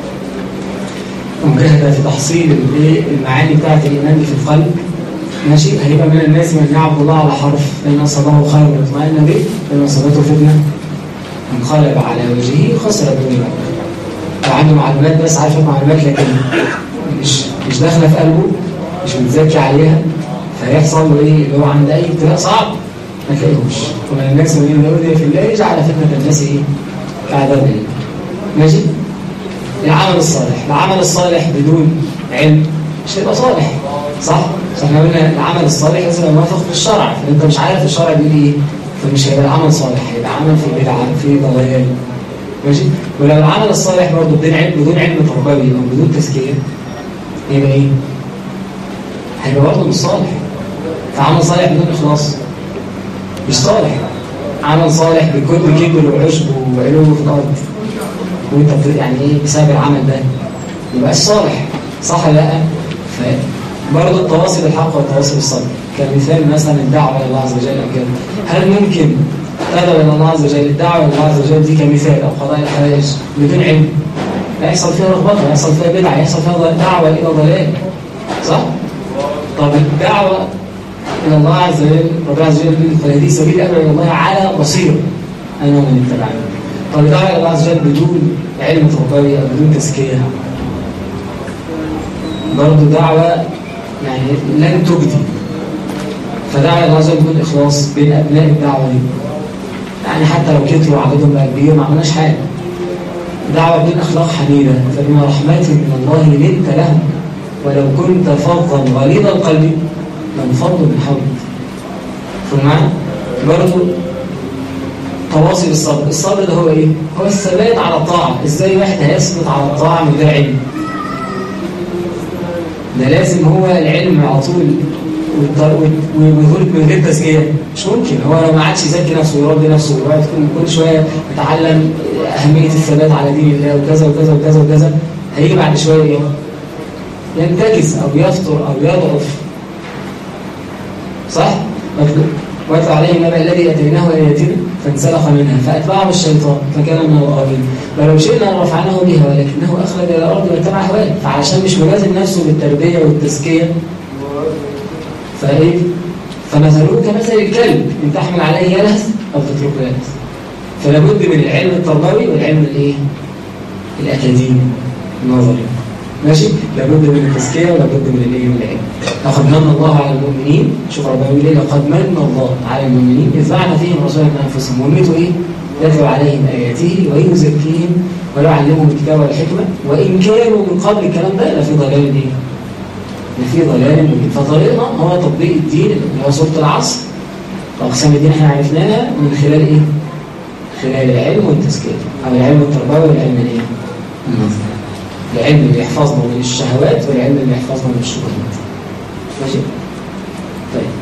ومجاهده في تحصيل المعاني بتاعه الايمان دي في القلب ماشي هيبقى من الناس من يعبد الله على حرف فإن أصابه خير واطمئن به فإن أصابته فتنة انقلب على وجهه خسر الدنيا لو عنده معلومات بس عارف معلومات لكن مش مش داخله في قلبه مش متزكي عليها فيحصل له ايه اللي هو عند اي ابتلاء صعب ما تلاقيهوش ومن الناس من يؤذي في الله يجعل فتنه الناس ايه كعذاب الله ماشي العمل الصالح العمل الصالح بدون علم مش هيبقى صالح صح احنا قلنا العمل الصالح لازم يوافق بالشرع فانت مش عارف الشرع بيقول ايه فمش هيبقى العمل صالح هيبقى عمل في بدعه في ضلال ماشي ولو العمل الصالح برضه بدون علم بدون علم تربوي او بدون تزكيه يبقى ايه هيبقى برضه مش صالح فعمل صالح بدون اخلاص مش صالح عمل صالح بكل كبر وعشب وعلو في الارض وانت يعني ايه بسبب العمل ده يبقى صالح صح ولا لا برضه التواصي بالحق والتواصي بالصبر كمثال مثلا الدعوه الى الله عز وجل او كده هل ممكن تدعو الى الله عز وجل الدعوه الى الله عز وجل دي كمثال او قضاء الحوائج بدون علم هيحصل فيها لخبطه هيحصل فيها بدعه هيحصل فيها دعوه الى ضلال صح؟ طب الدعوه الى الله عز وجل ربنا عز وجل فهذه سبيل ادعو الى الله على بصيره انا ومن اتبعني طب الدعوه الى الله عز وجل بدون علم تربوي او بدون تزكيه برضه دعوه يعني لن تجدي فدعوة الله عز وجل يكون إخلاص بين أبناء الدعوة دي يعني حتى لو كتروا عددهم بقى كبير ما عملناش حاجة دعوة بدون أخلاق حميدة فبما رحمة من الله لنت لهم ولو كنت فظا غليظ القلب لانفضوا من حولك فالمعنى برضه تواصل الصبر الصبر ده هو ايه؟ هو الثبات على الطاعة ازاي واحد هيثبت على الطاعة من غير علم ده لازم هو العلم على طول ويقول من غير تزكيه مش ممكن هو لو ما عادش يزكي نفسه ويربي نفسه ويقعد كل شويه يتعلم اهميه الثبات على دين الله وكذا وكذا وكذا وكذا هيجي بعد شويه ايه؟ ينتكس او يفطر او يضعف صح؟ واتلو عليه النبأ الذي اتيناه اياتنا فانسلخ منها فاتبعه الشيطان فكان من الغابين ولو شئنا رفعناه بها ولكنه اخلد الى الارض واتبع هواه فعشان مش ملازم نفسه بالتربيه والتزكيه فايه فمثله كمثل الكلب ان تحمل عليه يلهث او تتركه يلهث فلا بد من العلم التربوي والعلم الايه الاكاديمي النظري ماشي لابد من التزكيه ولابد من الايه من العلم لقد من الله على المؤمنين شوف ربنا بيقول ايه لقد من الله على المؤمنين اذ بعث فيهم رسولا من انفسهم مهمته ايه يتلو عليهم اياته ويزكيهم ويعلمهم الكتاب والحكمه وان كانوا من قبل الكلام ده لفي ضلال ايه لفي ضلال مبين فطريقنا هو تطبيق الدين اللي هو سوره العصر واقسام الدين احنا عرفناها من خلال ايه خلال العلم والتزكيه او العلم التربوي والعلم الايه النظري العلم اللي يحفظنا من الشهوات والعلم اللي يحفظنا من الشبهات ماشي طيب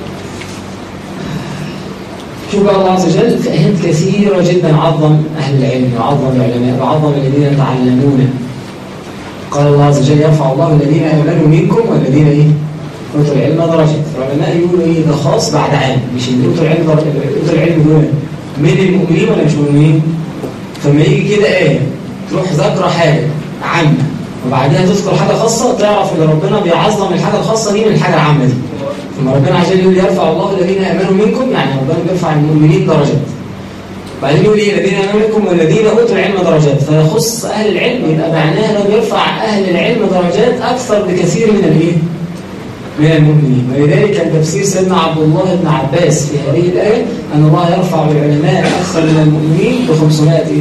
شوف بقى الله عز وجل في آيات كثيرة جدا عظم أهل العلم وعظم العلماء وعظم الذين يتعلمون قال الله عز وجل يرفع الله الذين آمنوا منكم والذين إيه؟ أوتوا العلم درجات العلماء يقولوا إيه ده خاص بعد عام مش اللي أوتوا العلم درجات أوتوا العلم دول من المؤمنين ولا مش مؤمنين؟ فما يجي كده آية تروح ذاكرة حاجة عامة وبعدها تذكر حاجة خاصة تعرف ان ربنا بيعظم الحاجة الخاصة دي من الحاجة العامة دي ثم ربنا عشان يقول يرفع الله الذين امنوا منكم يعني ربنا بيرفع المؤمنين درجات بعدين يقول ايه الذين امنوا منكم والذين اوتوا العلم درجات فيخص اهل العلم يبقى معناها انه بيرفع اهل العلم درجات اكثر بكثير من الايه؟ من المؤمنين ولذلك كان تفسير سيدنا عبد الله بن عباس في هذه الايه ان الله يرفع العلماء اكثر من المؤمنين ب 500 ايه؟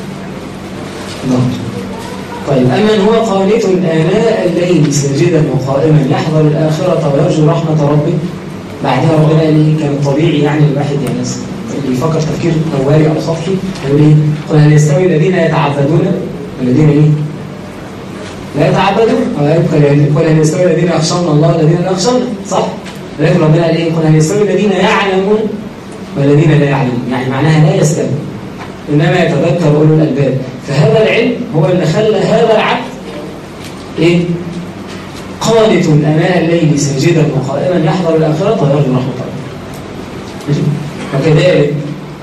درجه طيب أمن هو قانت آناء الليل ساجدا وقائما يحضر الآخرة ويرجو رحمة ربه بعدها ربنا قال كان طبيعي يعني الواحد يعني اللي يفكر تفكير نواري أو سطحي يقول إيه قل هل يستوي الذين يتعبدون والذين إيه لا يتعبدون قل هل يستوي الذين يخشون الله والذين لا يخشون صح لكن ربنا قال إيه قل هل يستوي الذين يعلمون والذين لا يعلمون يعني معناها لا يستوي إنما يتذكر أولو الألباب فهذا العلم هو اللي خلى هذا العبد إيه؟ قانت أماء الليل ساجدا وقائما يحضر الآخرة ويرجو رحمة الله وكذلك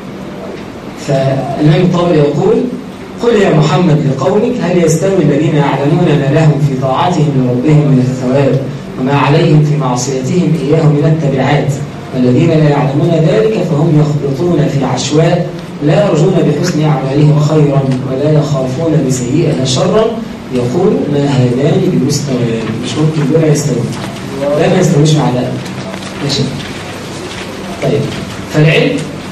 فالإمام الطابري يقول قل يا محمد لقومك هل يستوي الذين يعلمون ما لهم في طاعتهم لربهم من الثواب وما عليهم في معصيتهم إياه من التبعات والذين لا يعلمون ذلك فهم يخلطون في عشواء لا يرجون بحسن أعمالهم خيرا ولا يخافون بسيئها شرا يقول ما هذان بمستويان مش ممكن دول يستوي لا ما يستويش مع ده ماشي طيب فالعلم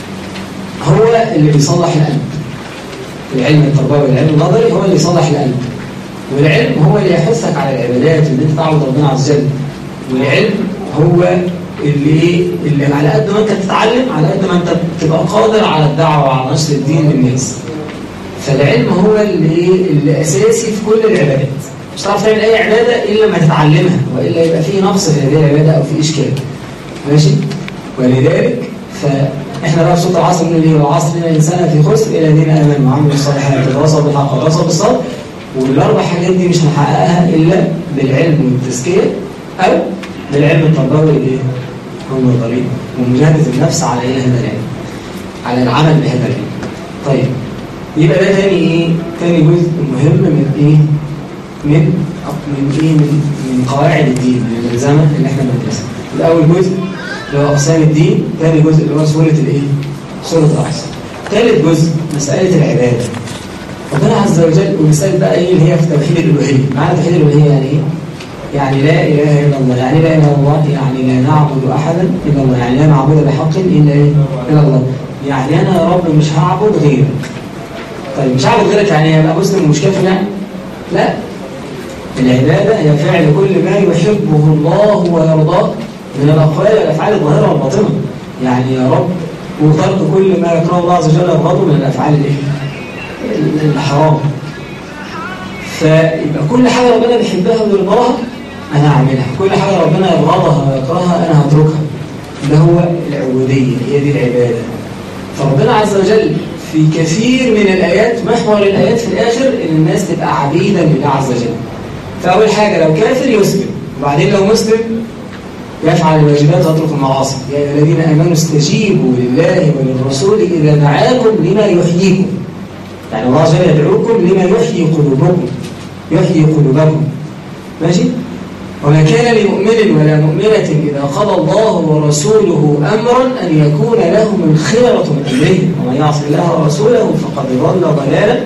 هو اللي بيصلح القلب العلم التربوي والعلم النظري هو اللي يصلح القلب والعلم هو اللي يحثك على العبادات اللي انت تعبد ربنا عز وجل والعلم هو اللي ايه اللي على قد ما انت بتتعلم على قد ما انت بتبقى قادر على الدعوه وعلى نشر الدين للناس فالعلم هو اللي اللي اساسي في كل العبادات مش هتعرف تعمل اي عباده الا لما تتعلمها والا يبقى في نقص في هذه العباده او في اشكال ماشي ولذلك فاحنا بقى في صوت العصر بنقول ايه والعصر ان الانسان في خسر الا الذين امنوا وعملوا الصالحات وتواصوا بالحق وتواصوا بالصبر والاربع حاجات دي مش هنحققها الا بالعلم والتزكيه او بالعلم التربوي الايه النظري ومجاهدة النفس على ايه هذا العلم على العمل بهذا العلم طيب يبقى ده تاني ايه تاني جزء مهم من ايه من من ايه من, من قواعد الدين من الملزمه اللي احنا بندرسها الاول جزء اللي هو اقسام الدين ثاني جزء اللي هو سوره الايه سوره العصر ثالث جزء مساله العباده ربنا عز وجل ومساله بقى ايه اللي هي في توحيد الالوهيه معنى توحيد الالوهيه يعني ايه يعني لا إله إلا الله يعني لا إله إلا الله يعني لا نعبد أحدا إلا الله يعني لا معبود بحق إلا إيه؟ إلا الله يعني أنا يا رب مش هعبد غيرك طيب مش هعبد غيرك يعني يبقى مسلم مش كافر يعني لا العبادة هي فعل كل ما يحبه الله ويرضاه من الأقوال والأفعال الظاهرة والباطنة يعني يا رب وترك كل ما يكره الله عز وجل يرضاه من الأفعال الإيه؟ الحرام فيبقى كل حاجة ربنا بيحبها ويرضاها أنا أعملها كل حاجة ربنا يبغضها ويكرهها أنا هتركها ده هو العبودية هي دي العبادة فربنا عز وجل في كثير من الآيات محور الآيات في الآخر إن الناس تبقى عبيدا لله عز وجل فأول حاجة لو كافر يسلم وبعدين لو مسلم يفعل الواجبات ويترك المعاصي يا أيها الذين آمنوا استجيبوا لله وللرسول إذا دعاكم لما يحييكم يعني الله عز وجل يدعوكم لما يحيي قلوبكم يحيي قلوبكم ماشي وما كان لمؤمن ولا مؤمنة إذا قضى الله ورسوله أمرا أن يكون لهم الخيرة من أمرهم ومن يعص الله ورسوله فقد ضل ضلالا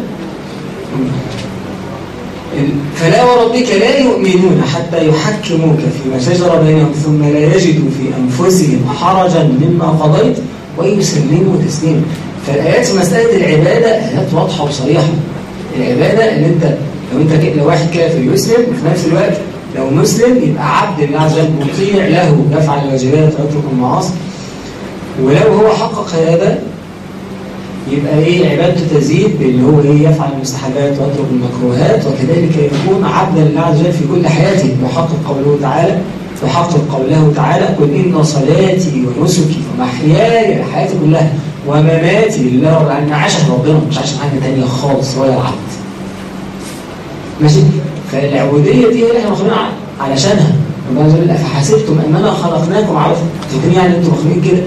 فلا وربك لا يؤمنون حتى يحكموك فيما شجر بينهم ثم لا يجدوا في أنفسهم حرجا مما قضيت ويسلموا تسليما فالآيات في مسألة العبادة آيات واضحة وصريحة العبادة ان انت لو انت لو واحد كافر يسلم وفي نفس الوقت لو مسلم يبقى عبد لله عز وجل مطيع له يفعل الواجبات ويترك المعاصي ولو هو حقق هذا يبقى ايه عبادته تزيد بان هو ايه يفعل المستحبات ويترك المكروهات وكذلك يكون عبدا لله عز وجل في كل حياته يحقق قوله تعالى يحقق قوله تعالى قل ان صلاتي ونسكي ومحياي حياتي كلها ومماتي لله رب العالمين عشان ربنا مش عشان حاجه ثانيه خالص ولا العبد ماشي فالعبوديه دي هي اللي احنا مخلوقين علشانها ربنا عز وجل افحسبتم اننا خلقناكم عبثا فاكرين يعني انتم مخلوقين كده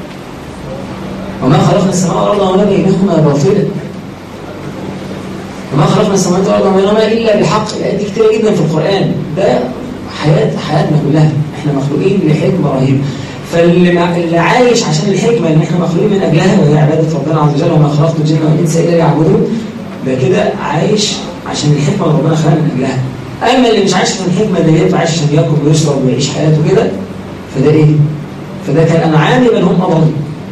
وما خلقنا السماء والارض وما بينهما باطلا وما خلقنا السماوات والارض وما بينهما الا بالحق الايات دي كتير جدا في القران ده حياه حياتنا كلها احنا مخلوقين لحكمه رهيبه فاللي اللي عايش عشان الحكمه اللي احنا مخلوقين من اجلها وهي عباده ربنا عز وجل وما خلقت الجن والانس الا ليعبدون ده كده عايش عشان الحكمه اللي ربنا خلقنا من اجلها اما اللي مش عايش عشان الحكمه ديت عايش عشان ياكل ويشرب ويعيش حياته كده فده ايه؟ فده كالانعام بل هم اضل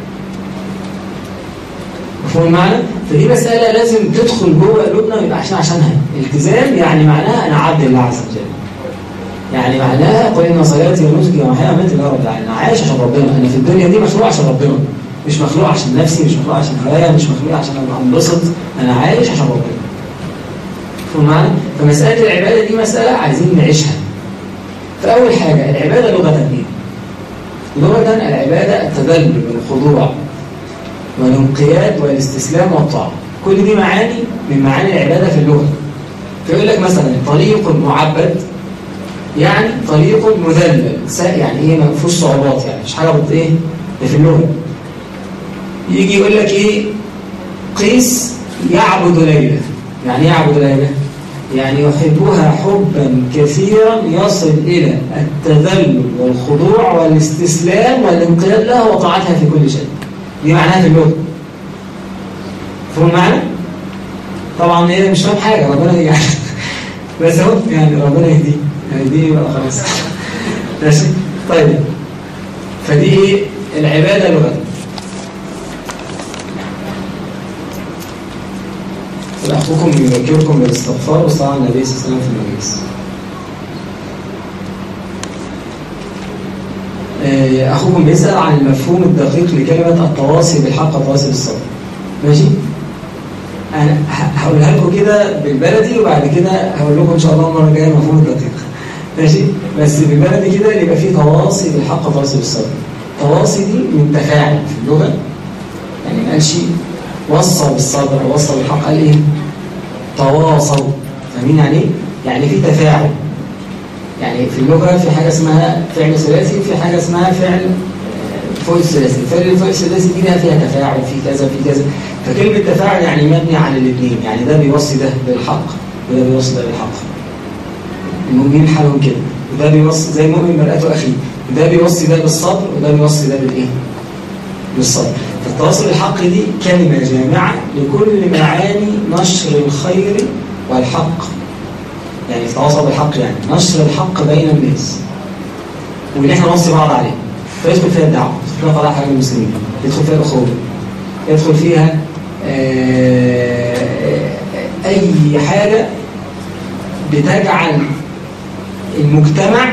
مفهوم المعنى؟ فدي مسألة لازم تدخل جوه قلوبنا ويبقى عشان عشانها التزام يعني معناها أنا عبد الله عز وجل يعني معناها قل إن صلاتي ونسكي ومحياي ومماتي لله رب العالمين أنا عايش عشان ربنا أنا في الدنيا دي مخلوق عشان ربنا مش مخلوق عشان نفسي مش مخلوق عشان هوايا مش مخلوق عشان أنبسط أنا عايش عشان ربنا مفهوم المعنى؟ فمسألة العبادة دي مسألة عايزين نعيشها فأول حاجة العبادة لغة إيه؟ لغة العبادة التذلل والخضوع والانقياد والاستسلام والطاعة كل دي معاني من معاني العبادة في اللغة فيقول لك مثلا طريق معبد يعني طريق مذلل يعني ايه ما فيهوش صعوبات يعني مش حاجة بط ايه ده في اللغة يجي يقول لك ايه قيس يعبد ليلى يعني ايه يعبد ليلى يعني يحبها حبا كثيرا يصل إلى التذلل والخضوع والاستسلام والانقياد لها وطاعتها في كل شيء دي معناها في اللغة فهم معنى؟ طبعا هي مش فاهم حاجة ربنا يعني بس اهو يعني ربنا يهديه يعني دي بقى خلاص ماشي طيب فدي ايه العبادة لغة أخوكم يذكركم بالاستغفار والصلاة على النبي صلى الله عليه وسلم في المجلس أخوكم بيسأل عن المفهوم الدقيق لكلمة التواصي بالحق والتواصي بالصبر ماشي؟ أنا هقولها لكم كده بالبلدي وبعد كده هقول لكم إن شاء الله المرة الجاية المفهوم الدقيق ماشي؟ بس بالبلدي كده يبقى فيه تواصي بالحق والتواصي بالصبر تواصي دي من تفاعل في اللغة يعني ما قالش وصى بالصبر أو وصى بالحق قال إيه؟ تواصوا فاهمين يعني إيه؟ يعني في تفاعل يعني في اللغة في حاجة اسمها فعل ثلاثي وفي حاجة اسمها فعل فوق الثلاثي الفعل فوق الثلاثي دي لها فيها تفاعل في كذا في كذا فكلمة تفاعل يعني مبني على الاثنين يعني ده بيوصي ده بالحق وده بيوصي ده بالحق المؤمنين حالهم كده وده بيوصي زي مؤمن مرأته أخيه وده بيوصي ده بالصبر وده بيوصي ده بالإيه؟ بالصبر فالتواصل بالحق دي كلمة جامعة لكل معاني نشر الخير والحق يعني التواصل بالحق يعني نشر الحق بين الناس واللي احنا نوصي بعض عليه فيدخل فيها الدعوة يدخل فيها قضاء حاجة المسلمين يدخل فيها الأخوة يدخل فيها أي حاجة بتجعل المجتمع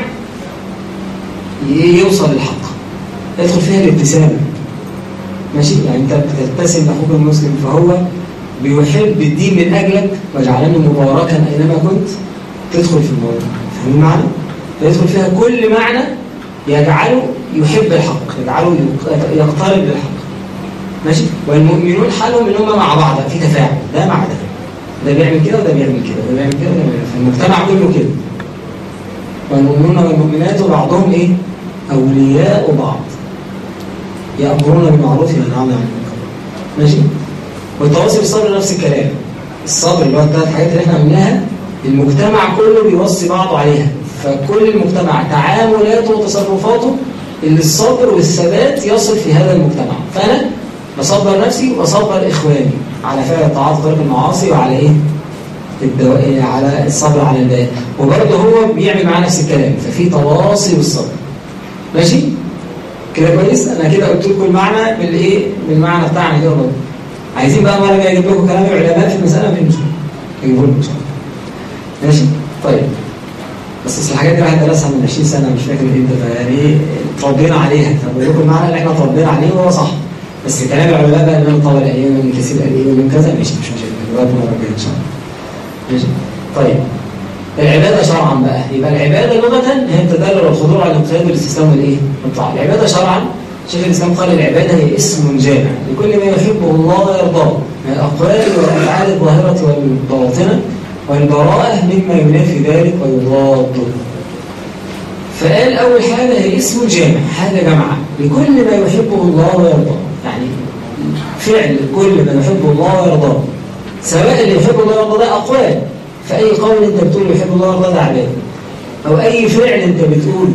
يوصل للحق يدخل فيها الابتسامة ماشي يعني انت بتبتسم لاخوك المسلم فهو بيحب الدين من اجلك وجعلني مباركا اينما كنت تدخل في الموضوع فاهمين معنى؟ فيدخل فيها كل معنى يجعله يحب الحق يجعله يقترب للحق ماشي والمؤمنون حالهم ان هم مع بعض في تفاعل ده مع ده ده بيعمل كده وده بيعمل كده وده بيعمل كده وده بيعمل كده فالمجتمع كله كده والمؤمنون والمؤمنات بعضهم ايه اولياء بعض يأمرون بالمعروف وينهون عن المنكر ماشي والتواصي بالصبر نفس الكلام الصبر اللي هو الثلاث حاجات اللي احنا عملناها المجتمع كله بيوصي بعضه عليها فكل المجتمع تعاملاته وتصرفاته اللي الصبر والثبات يصل في هذا المجتمع فانا بصبر نفسي وبصبر اخواني على فعل الطاعات وترك المعاصي وعلى ايه الدواء على الصبر على الباقي وبرضه هو بيعمل معاه نفس الكلام ففي تواصي بالصبر ماشي كده كويس انا كده قلت لكم المعنى بالايه بالمعنى بتاعنا كده برضه عايزين بقى مره جايه اجيب لكم كلام العلماء في المساله مفيش مشكله اجيبه لكم ان شاء الله ماشي طيب بس اصل الحاجات دي واحد درسها من 20 سنه مش فاكر امتى فيعني ايه اتربينا عليها فبقول لكم المعنى اللي احنا اتربينا عليه وهو صح بس كلام العلماء بقى الإمام طول الأيام من كثير قال إيه ومن كذا ماشي مش مشاكل دلوقتي مرة جاية إن شاء الله ماشي طيب العبادة شرعا بقى يبقى العبادة لغة هي التدلل والخضوع على الانقياد والاستسلام والايه؟ والطاعة العبادة شرعا شيخ الإسلام قال العبادة هي اسم جامع لكل ما يحبه الله ويرضاه من الأقوال والأفعال الظاهرة والباطنة والبراءة مما ينافي ذلك ويضاده فقال أول حاجة هي اسم جامع حاجة جامعة لكل ما يحبه الله ويرضاه يعني فعل كل ما يحبه الله ويرضاه سواء اللي يحب الله ويرضاه ده أقوال فأي قول أنت بتقول يحب الله ويرضاه ده عبادة أو أي فعل أنت بتقول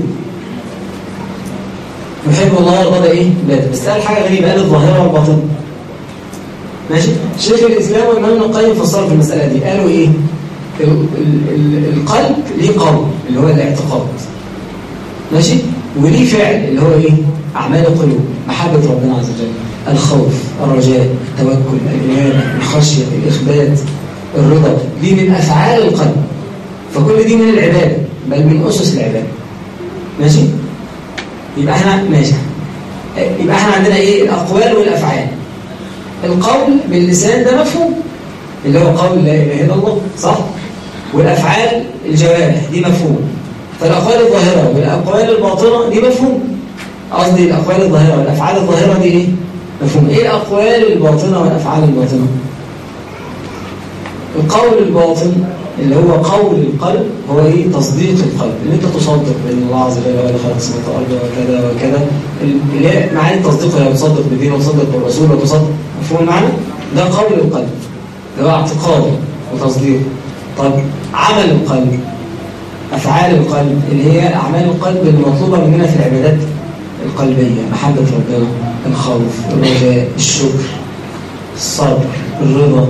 يحب الله ويرضاه ده إيه؟ عبادة بس قال حاجة غريبة قال الظاهرة والباطنة ماشي شيخ الإسلام والإمام ابن القيم فسروا في المسألة دي قالوا إيه؟ ال ال القلب ليه قول اللي هو الاعتقاد ماشي وليه فعل اللي هو ايه اعمال القلوب محبه ربنا عز وجل الخوف الرجاء التوكل الانابه الخشيه الاخبات الرضا دي من افعال القلب فكل دي من العباده بل من اسس العباده ماشي يبقى احنا ماشي يبقى احنا عندنا ايه الاقوال والافعال القول باللسان ده مفهوم اللي هو قول لا اله الا الله صح والافعال الجوارح دي مفهوم فالأقوال الظاهرة والأقوال الباطنة دي مفهوم قصدي الأقوال الظاهرة والأفعال الظاهرة دي إيه؟ مفهوم إيه الأقوال الباطنة والأفعال الباطنة؟ القول الباطن اللي هو قول القلب هو ايه تصديق القلب ان انت تصدق بان الله عز وجل ولا خلق السماوات والارض وكذا وكذا اللي هي معاني التصديق اللي تصدق بالدين وتصدق بالرسول وتصدق مفهوم المعنى ده قول القلب اللي هو اعتقاد وتصديق طب عمل القلب أفعال القلب اللي هي أعمال القلب المطلوبة مننا في العبادات القلبية محبة ربنا الخوف الرجاء الشكر الصبر الرضا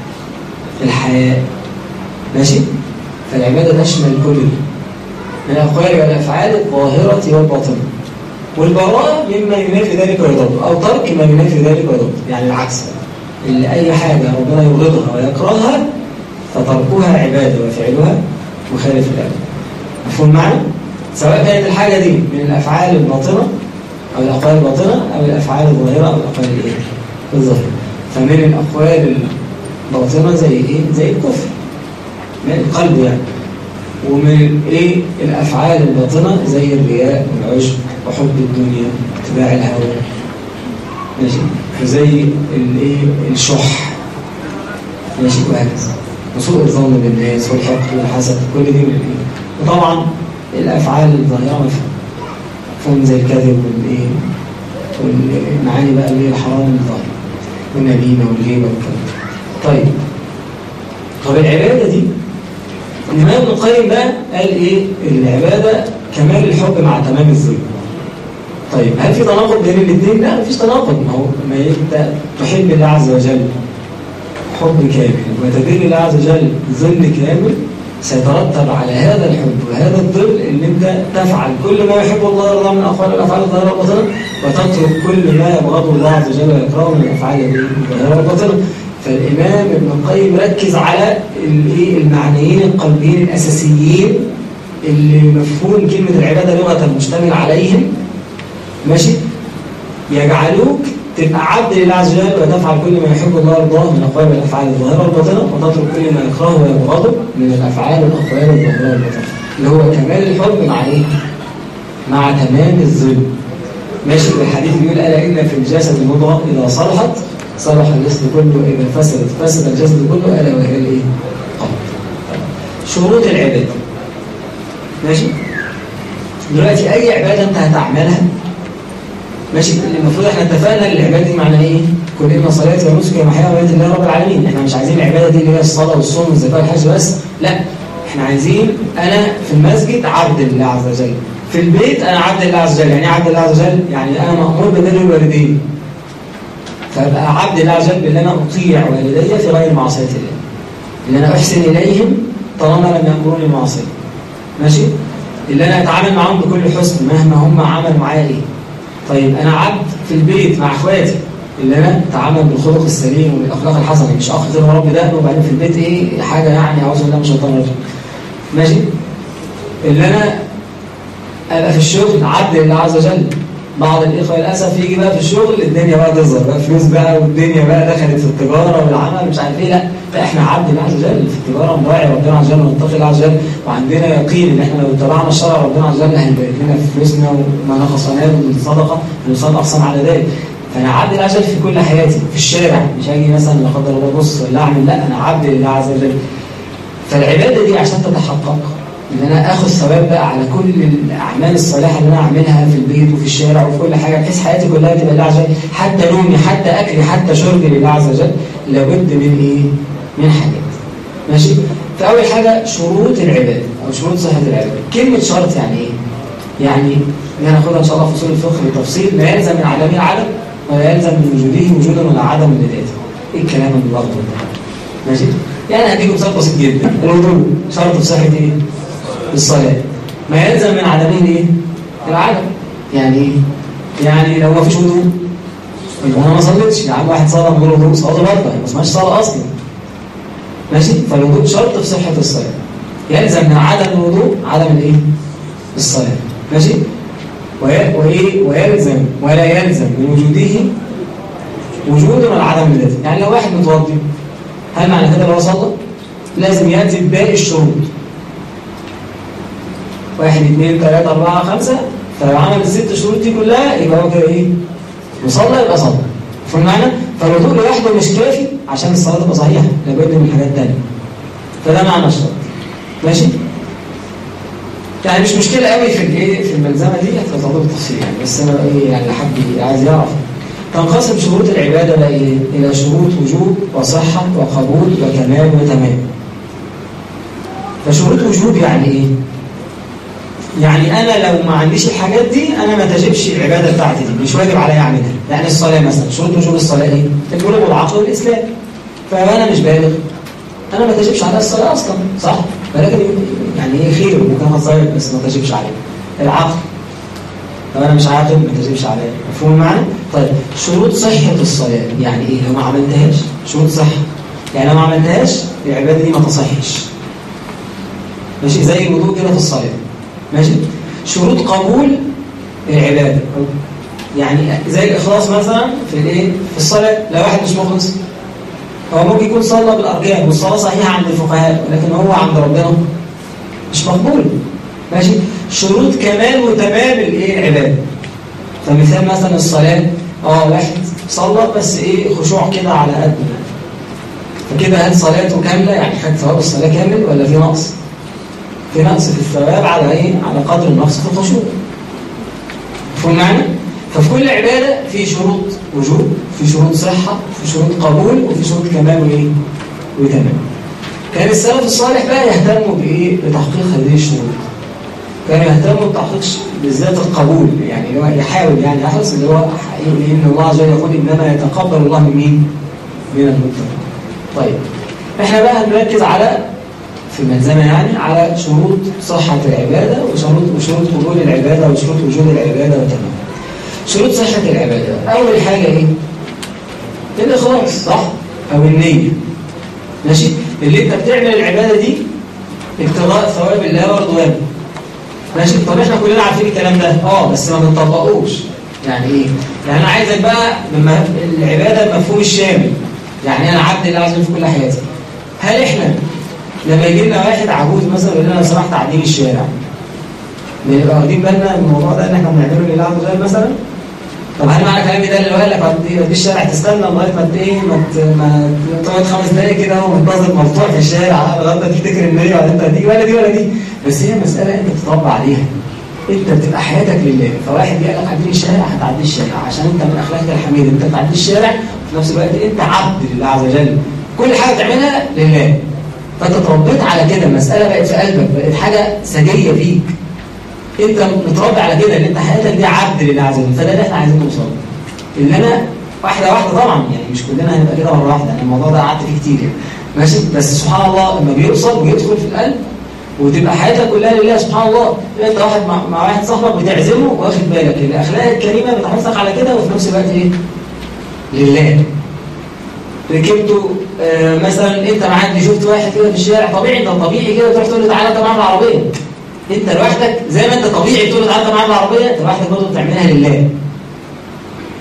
الحياء ماشي فالعبادة تشمل كل دي من الأقوال والأفعال الظاهرة والباطنة والبراءة مما ينافي ذلك ويضبط أو ترك ما ينافي ذلك ويضبط يعني العكس اللي أي حاجة ربنا يبغضها ويكرهها فتركها عبادة وفعلها مخالف الأمر مفهوم معنى؟ سواء كانت الحاجة دي من الأفعال الباطنة أو الأقوال الباطنة أو الأفعال الظاهرة أو الأقوال الإيه؟ الظاهرة فمن الأقوال الباطنة زي إيه؟ زي الكفر من القلب يعني ومن إيه الأفعال الباطنة زي الرياء والعجب وحب الدنيا اتباع الهوى ماشي وزي الإيه الشح ماشي وهكذا وسوء الظن بالناس والحقد والحسد كل دي من الإيه وطبعا الأفعال الظاهرة مفهوم زي الكذب والإيه والمعاني بقى اللي هي الحرام الظاهر والنميمة والغيبة والكلام طيب طب العبادة دي الإمام ابن القيم بقى قال إيه العبادة كمال الحب مع تمام الذل طيب هل في تناقض بين الاثنين؟ لا مفيش تناقض ما هو ما انت تحب الله عز وجل حب كامل وتدين الله عز وجل ذل كامل سيترتب على هذا الحب وهذا الظل ان انت تفعل كل ما يحب الله ويرضى من اقوال الافعال الظاهره والباطنه وتترك كل ما يبغضه الله عز وجل ويكرهه من الافعال الظاهره والباطنه فالامام ابن القيم ركز على المعنيين القلبيين الاساسيين اللي مفهوم كلمه العباده لغه مشتمل عليهم ماشي يجعلوك تبقى عبد لله عز وجل وتفعل كل ما يحب الله ويرضاه من اقوال الافعال الظاهره والباطنه وتترك كل ما يكرهه ويبغضه من الافعال والاقوال الظاهره والباطنه اللي هو كمال الحب مع ايه؟ مع تمام الذل ماشي الحديث بيقول الا ان في الجسد مضغه اذا صلحت صلح الجسد كله اذا فسدت فسد الجسد كله الا وهي الايه؟ شروط العباده ماشي دلوقتي اي عباده انت هتعملها ماشي المفروض احنا اتفقنا ان العباده دي معناها ايه؟ كل ان صلاتي ونسكي ومحياي ومماتي لله رب العالمين احنا مش عايزين العباده دي اللي هي الصلاه والصوم والزكاه والحج بس لا احنا عايزين انا في المسجد عبد لله عز وجل في البيت انا عبد لله عز وجل يعني ايه عبد لله عز وجل يعني انا مامور ببر الوالدين فابقى عبد لله عز وجل بان انا اطيع والدي في غير معصيه الله ان انا احسن اليهم طالما لم يامروني معصيه ماشي اللي انا اتعامل معاهم بكل حسن مهما هم عملوا معايا ايه طيب انا عبد في البيت مع اخواتي اللي انا اتعامل بالخلق السليم وبالاخلاق الحسنه مش اخ غير رب ده وبعدين في البيت ايه حاجه يعني اعوذ بالله من الشيطان الرجيم ماشي اللي انا ابقى في الشغل عبد لله عز وجل بعض الاخوه للاسف يجي بقى في الشغل الدنيا بقى تظهر بقى فلوس بقى والدنيا بقى دخلت في التجاره والعمل مش عارف ايه لا لا احنا عبد الله عز وجل في التجاره نراعي ربنا عز وجل ونتقي الله عز وجل وعندنا يقين ان احنا لو اتبعنا الشرع ربنا عز وجل هيبارك لنا في فلوسنا وما نقصناه من الصدقه الانسان اقسم على ذلك فانا عبد الله عز وجل في كل حياتي في الشارع مش هاجي مثلا لا قدر الله بص ولا اعمل لا انا عبد لله عز وجل فالعباده دي عشان تتحقق ان انا اخذ ثواب بقى على كل الاعمال الصالحه اللي انا اعملها في البيت وفي الشارع وفي كل حاجه بحيث حياتي كلها تبقى لله عز وجل حتى نومي حتى اكلي حتى شربي لله عز وجل لابد من ايه؟ من حاجات ماشي؟ فاول حاجه شروط العباده او شروط صحه العباده كلمه شرط يعني ايه؟ يعني اللي هناخدها ان شاء الله في اصول الفقه بالتفصيل لا يلزم من عدمه عدم ولا يلزم من وجوده وجودا ولا عدم لذاته ايه الكلام اللفظ ده؟ ماشي؟ يعني هديكم مثال بسيط جدا الوضوء شرط في صحه ايه؟ الصلاة ما يلزم من عدمه ايه؟ العدم يعني ايه؟ يعني لو ما فيش وضوء يبقى انا ما صليتش يا عم واحد صلى من غير وضوء صلاته باطله ما اسمهاش صلاه اصلا ماشي فالوضوء شرط في صحه الصلاه يلزم من عدم الوضوء عدم الايه؟ الصلاه ماشي؟ وايه ويلزم ولا يلزم من وجوده وجود ولا عدم لذاته يعني لو واحد متوضي هل معنى كده لو صلى لازم ياتي باقي الشروط واحد اثنين ثلاثة أربعة خمسة فلو عمل الست شروط دي كلها يبقى هو كده إيه؟ وصلى يبقى صلى فهم معنى؟ فالوضوء لوحده مش كافي عشان الصلاة تبقى صحيحة لابد من حاجات تانية فده معنى الشرط ماشي؟ يعني مش مشكلة قوي في الايه في الملزمة دي هتبقى بالتفصيل يعني بس انا ايه يعني حد عايز يعرف تنقسم شروط العبادة بقى إيه؟ إلى شروط وجوب وصحة وقبول وكمال وتمام فشروط وجوب يعني إيه؟ يعني أنا لو ما عنديش الحاجات دي أنا ما تجبش العبادة بتاعتي دي مش واجب عليا أعملها يعني الصلاة مثلا شروط وجوب الصلاة إيه؟ البلوغ والعقل والإسلام فأنا مش بالغ أنا ما تجبش عليها الصلاة أصلا صح؟ ولكن يعني إيه خير ممكن أتصير بس ما تجبش عليها العقل لو أنا مش عاقل ما تجبش عليها مفهوم المعنى؟ طيب شروط صحة الصلاة يعني إيه؟ لو ما عملتهاش شروط صحة يعني لو ما عملتهاش العبادة دي ما تصحش ماشي زي الوضوء كده في الصلاة ماشي شروط قبول العبادة يعني زي الإخلاص مثلا في الايه في الصلاة لو واحد مش مخلص هو ممكن يكون صلى بالأركان والصلاة صحيحة عند الفقهاء ولكن هو عند ربنا مش مقبول ماشي شروط كمال وتمام الايه العبادة فمثال مثلا الصلاة اه واحد صلى بس ايه خشوع كده على قد فكده هل صلاته كاملة يعني خد ثواب الصلاة كامل ولا في نقص؟ في نقص في الثواب على ايه؟ على قدر النقص في الخشوع. مفهوم معنى؟ ففي كل عبادة في شروط وجوب، في شروط صحة، في شروط قبول، وفي شروط كمال وايه؟ وتمام. كان السلف الصالح بقى يهتموا بايه؟ بتحقيق هذه الشروط. كانوا يهتموا بتحقيق بالذات القبول يعني اللي هو يحاول يعني يحرص اللي هو يقول ان الله عز وجل يقول انما يتقبل الله من مين؟ من المتقين. طيب احنا بقى هنركز على في الملزمة يعني على شروط صحة العبادة وشروط وشروط قبول العبادة وشروط وجود العبادة وتمام. شروط صحة العبادة أول حاجة إيه؟ الإخلاص صح؟ أو النية ماشي؟ اللي أنت بتعمل العبادة دي ابتغاء ثواب الله ورضوانه ماشي؟ طب احنا كلنا عارفين الكلام ده اه بس ما بنطبقوش يعني ايه؟ يعني انا عايزك بقى من العبادة المفهوم الشامل يعني انا عبد الله عز وجل في كل حياتي هل احنا لما يجي لنا واحد عجوز مثلا يقول لنا لو سمحت عديني الشارع بنبقى واخدين بالنا من الموضوع ده ان احنا بنعمله لله عز وجل مثلا طب هل معنى كلامي ده اللي هو قال لك ودي الشارع تستنى لغايه ما ايه ما ما تقعد خمس دقايق كده ومنتظر مفتوح في الشارع لغايه ما تفتكر ان هي ولا انت دي ولا دي ولا دي بس هي مساله انت تطبق عليها انت بتبقى حياتك لله فواحد قال لك عديني الشارع هتعدي الشارع عشان انت من اخلاقك الحميد انت بتعدي الشارع وفي نفس الوقت انت عبد لله عز وجل كل حاجه تعملها لله فانت اتربيت على كده المساله بقت في قلبك بقت حاجه سجيه فيك انت متربي على كده ان انت حياتك دي عبد لله عز وجل فده اللي احنا عايزين نوصل اللي انا واحده واحده طبعا يعني مش كلنا هنبقى كده مره واحده يعني الموضوع ده قعدت فيه كتير يعني ماشي بس سبحان الله لما بيوصل ويدخل في القلب وتبقى حياتك كلها لله سبحان الله انت واحد مع, مع واحد صاحبك بتعزمه واخد بالك الاخلاق الكريمه بتحرصك على كده وفي نفس الوقت ايه لله ركبته آه مثلا انت معدي شفت واحد كده في الشارع طبيعي انت طبيعي كده تروح تقول له تعالى انت معايا العربيه انت لوحدك زي ما انت طبيعي تقول له تعالى انت معايا العربيه انت لوحدك برضه بتعملها لله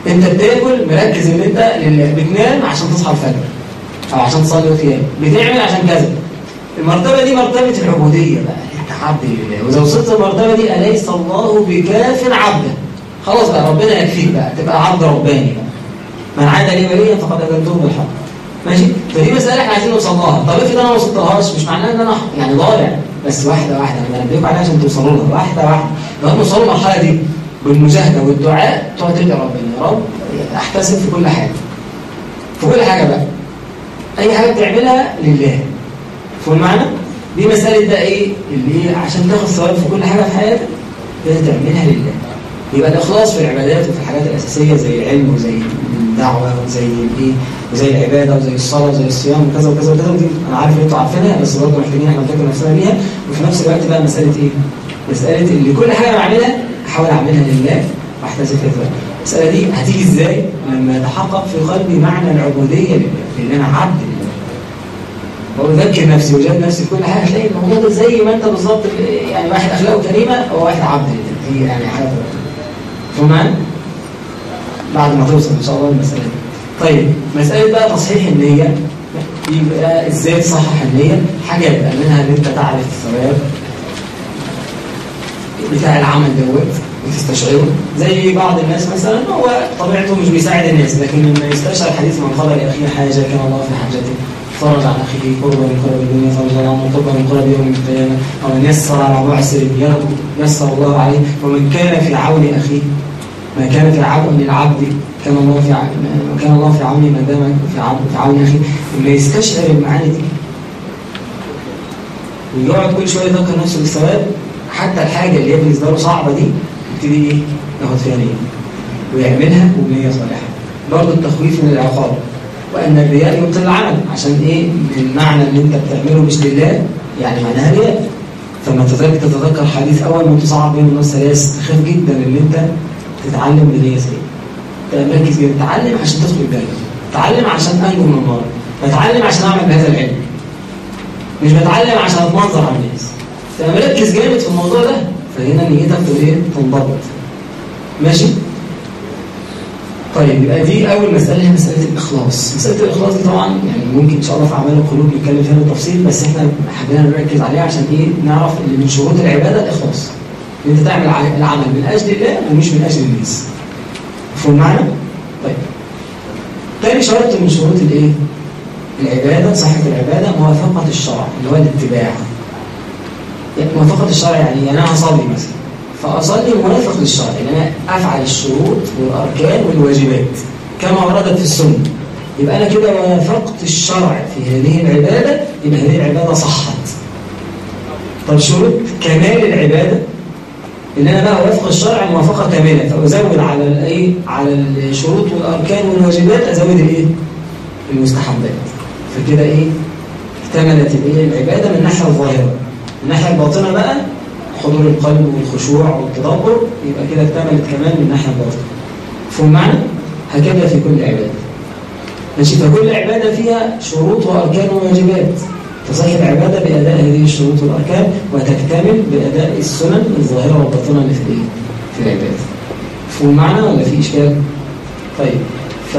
انت بتاكل مركز ان انت لله بتنام عشان تصحى الفجر او عشان تصلي وتنام بتعمل عشان كذا المرتبه دي مرتبه العبوديه بقى انت عبد لله واذا وصلت المرتبه دي اليس الله بكاف عبدا خلاص بقى ربنا يكفيك بقى تبقى عبد رباني بقى من عاد لي وليا فقد اجلته بالحق ماشي فدي مساله احنا عايزين نوصل لها طب افرض انا ما وصلتلهاش مش معناه ان انا يعني ضايع بس واحده واحده انا بنبهكم عليها عشان توصلوا لها واحده واحده لما توصلوا للمرحله دي بالمجاهده والدعاء تقعد تدعي ربنا يا رب احتسب في كل حاجه في كل حاجه بقى اي حاجه بتعملها لله فهم المعنى دي مساله بقى ايه اللي هي عشان تاخد ثواب في كل حاجه في حياتك لازم تعملها لله يبقى الاخلاص في العبادات وفي الحاجات الاساسيه زي العلم وزي الدعوه وزي الايه وزي العباده وزي الصلاه وزي الصيام وكذا وكذا وكذا ودي انا عارف ان انتوا عارفينها بس برضه محتاجين احنا نفكر نفسنا بيها وفي نفس الوقت بقى مساله ايه؟ مساله اللي كل حاجه بعملها احاول اعملها لله واحتسب فيها ثواب. المساله دي هتيجي ازاي؟ لما يتحقق في قلبي معنى العبوديه لله لان انا عبد لله. وأذكر نفسي وجاد نفسي في كل حاجه هتلاقي الموضوع ده زي ما انت بالظبط يعني واحد اخلاقه كريمه هو واحد عبد لله هي يعني حاجه فهمان؟ بعد ما توصل ان شاء الله المساله دي. طيب مساله بقى تصحيح النيه يبقى ازاي تصحح النيه؟ حاجه يبقى منها ان انت تعرف الثواب بتاع العمل دوت وتستشعره زي بعض الناس مثلا هو طبيعته مش بيساعد الناس لكن لما يستشعر حديث من قضى لاخيه حاجه كان الله في حاجته فرج عن اخيه قربا من قرب الدنيا فرج عنه قربا من قرب يوم القيامه ومن يسر على معسر يسر الله عليه ومن كان في عون اخيه ما كان في عون العبد كان الله في عون كان الله في عوني ما دام في عون في عون اخيه لما يستشعر المعاني دي ويقعد كل شويه يذكر نفسه بالثواب حتى الحاجه اللي هي بالنسبه له صعبه دي يبتدي ايه ياخد فيها نيه ويعملها وبنيه صالحه برضه التخويف من العقاب وان الرياء يبطل العمل عشان ايه من معنى ان انت بتعمله مش لله يعني معناها رياء فما تذكر تتذكر حديث اول ما تصعب بين الناس ثلاث تخاف جدا ان انت تتعلم بنيه سيئه مركز جدا تعلم عشان تدخل الجنه تعلم عشان انجو من النار بتعلم عشان اعمل بهذا العلم مش بتعلم عشان اتمنظر على الناس تبقى مركز جامد في الموضوع ده فهنا نيتك ايه تنضبط ماشي طيب يبقى دي اول مساله هي مساله الاخلاص مساله الاخلاص دي طبعا يعني ممكن ان شاء الله في اعمال القلوب نتكلم فيها بالتفصيل بس احنا حبينا نركز عليها عشان ايه نعرف ان من شروط العباده الاخلاص ان انت تعمل العمل من اجل الله ومش من اجل الناس مفهوم معنا طيب تاني شرط من شروط الايه العباده صحه العباده موافقه الشرع اللي هو الاتباع يعني موافقه الشرع يعني انا هصلي مثلا فأصلي موافق للشرع يعني أنا أفعل الشروط والأركان والواجبات كما وردت في السنة يبقى أنا كده وافقت الشرع في هذه العبادة يبقى هذه العبادة صحت طب شروط كمال العبادة إن أنا بقى وافق الشرع موافقة كاملة فأزود على الإيه على الشروط والأركان والواجبات أزود الإيه المستحبات فكده إيه اكتملت الإيه العبادة من الناحية الظاهرة من الناحية الباطنة بقى حضور القلب والخشوع والتدبر يبقى كده اكتملت كمان من ناحيه الباطن مفهوم معنى هكذا في كل عباده ماشي فكل عباده فيها شروط واركان وواجبات تصح العباده باداء هذه الشروط والاركان وتكتمل باداء السنن الظاهره والباطنه اللي في الايه في العباده مفهوم معنى ولا في اشكال طيب ف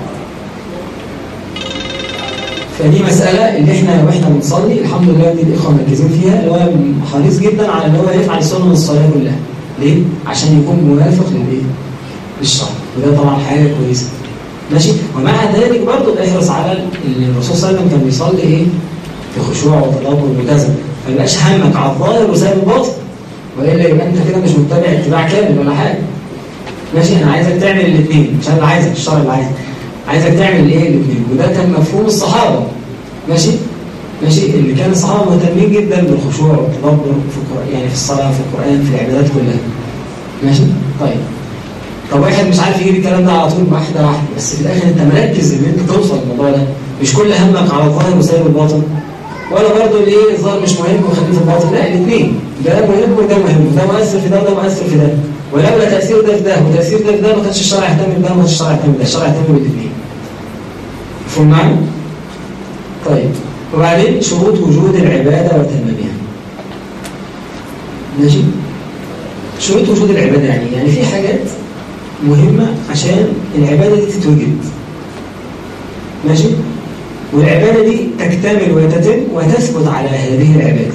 فدي مسألة اللي احنا واحنا بنصلي الحمد لله دي الإخوة مركزين فيها اللي هو حريص جدا على ان هو يفعل السنة الصلاة كلها ليه؟ عشان يكون موافق للايه؟ للشرع وده طبعا حاجة كويسة ماشي؟ ومع ذلك برضه بيحرص على اللي الرسول صلى الله عليه وسلم كان بيصلي ايه؟ في خشوع وتدبر وكذا ما يبقاش همك على الظاهر وسايب الباطن والا يبقى انت كده مش متبع اتباع كامل ولا حاجة ماشي انا عايزك تعمل الاثنين مش انا اللي عايزك الشرع اللي عايزك عايزك تعمل الايه الاثنين وده كان مفهوم الصحابه ماشي ماشي اللي كان الصحابه مهتمين جدا بالخشوع والتدبر في القران يعني في الصلاه في القران في العبادات كلها ماشي طيب طب واحد مش عارف يجيب الكلام ده على طول واحده واحده بس في الاخر انت مركز ان انت توصل للموضوع ده مش كل همك على الظاهر وسايب الباطن ولا برضه الايه الظاهر مش مهم وخليه في الباطن لا الاثنين ده مهم وده مهم ده مؤثر في ده وده مؤثر في ده ولولا تاثير ده في ده وتاثير ده في ده ما كانش الشرع يهتم بده وما كانش الشرع يهتم بده الشرع يهتم بالاثنين مفهوم معنا؟ طيب وبعدين شروط وجود العبادة وتمامها ماشي؟ شروط وجود العبادة يعني يعني في حاجات مهمة عشان العبادة دي تتوجد ماشي والعبادة دي تكتمل وتتم وتثبت على هذه العبادة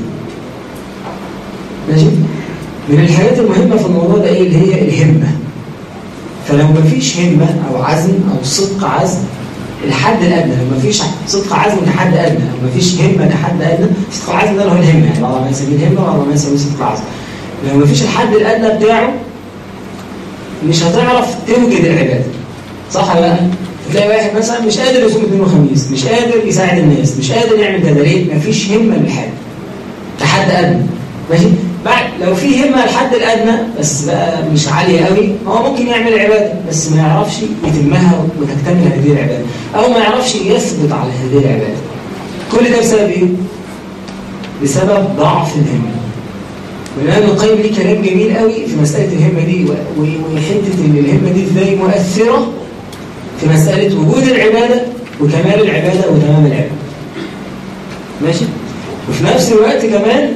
ماشي من الحاجات المهمة في الموضوع ده ايه اللي هي الهمة فلو مفيش همة او عزم او صدق عزم الحد الادنى لو مفيش صدق عزم كحد ادنى لو مفيش همة كحد ادنى صدق العزم ده اللي هو الهمة يعني بعض ما يسميه الهمة وبعض ما يسميه صدق العزم لو مفيش الحد الادنى بتاعه مش هتعرف توجد العبادة صح ولا لا؟ تلاقي واحد مثلا مش قادر يصوم اثنين وخميس مش قادر يساعد الناس مش قادر يعمل كده ليه؟ مفيش همة للحاجة كحد ادنى ماشي؟ بعد لو في همة الحد الأدنى بس بقى مش عالية قوي هو ممكن يعمل العبادة بس ما يعرفش يتمها وتكتمل هذه العبادة أو ما يعرفش يثبت على هذه العبادة كل ده بسبب إيه؟ بسبب ضعف الهمة والإمام القيم ليه كلام جميل قوي في مسألة الهمة دي وحتة إن الهمة دي إزاي مؤثرة في مسألة وجود العبادة وكمال العبادة وتمام العبادة ماشي؟ وفي نفس الوقت كمان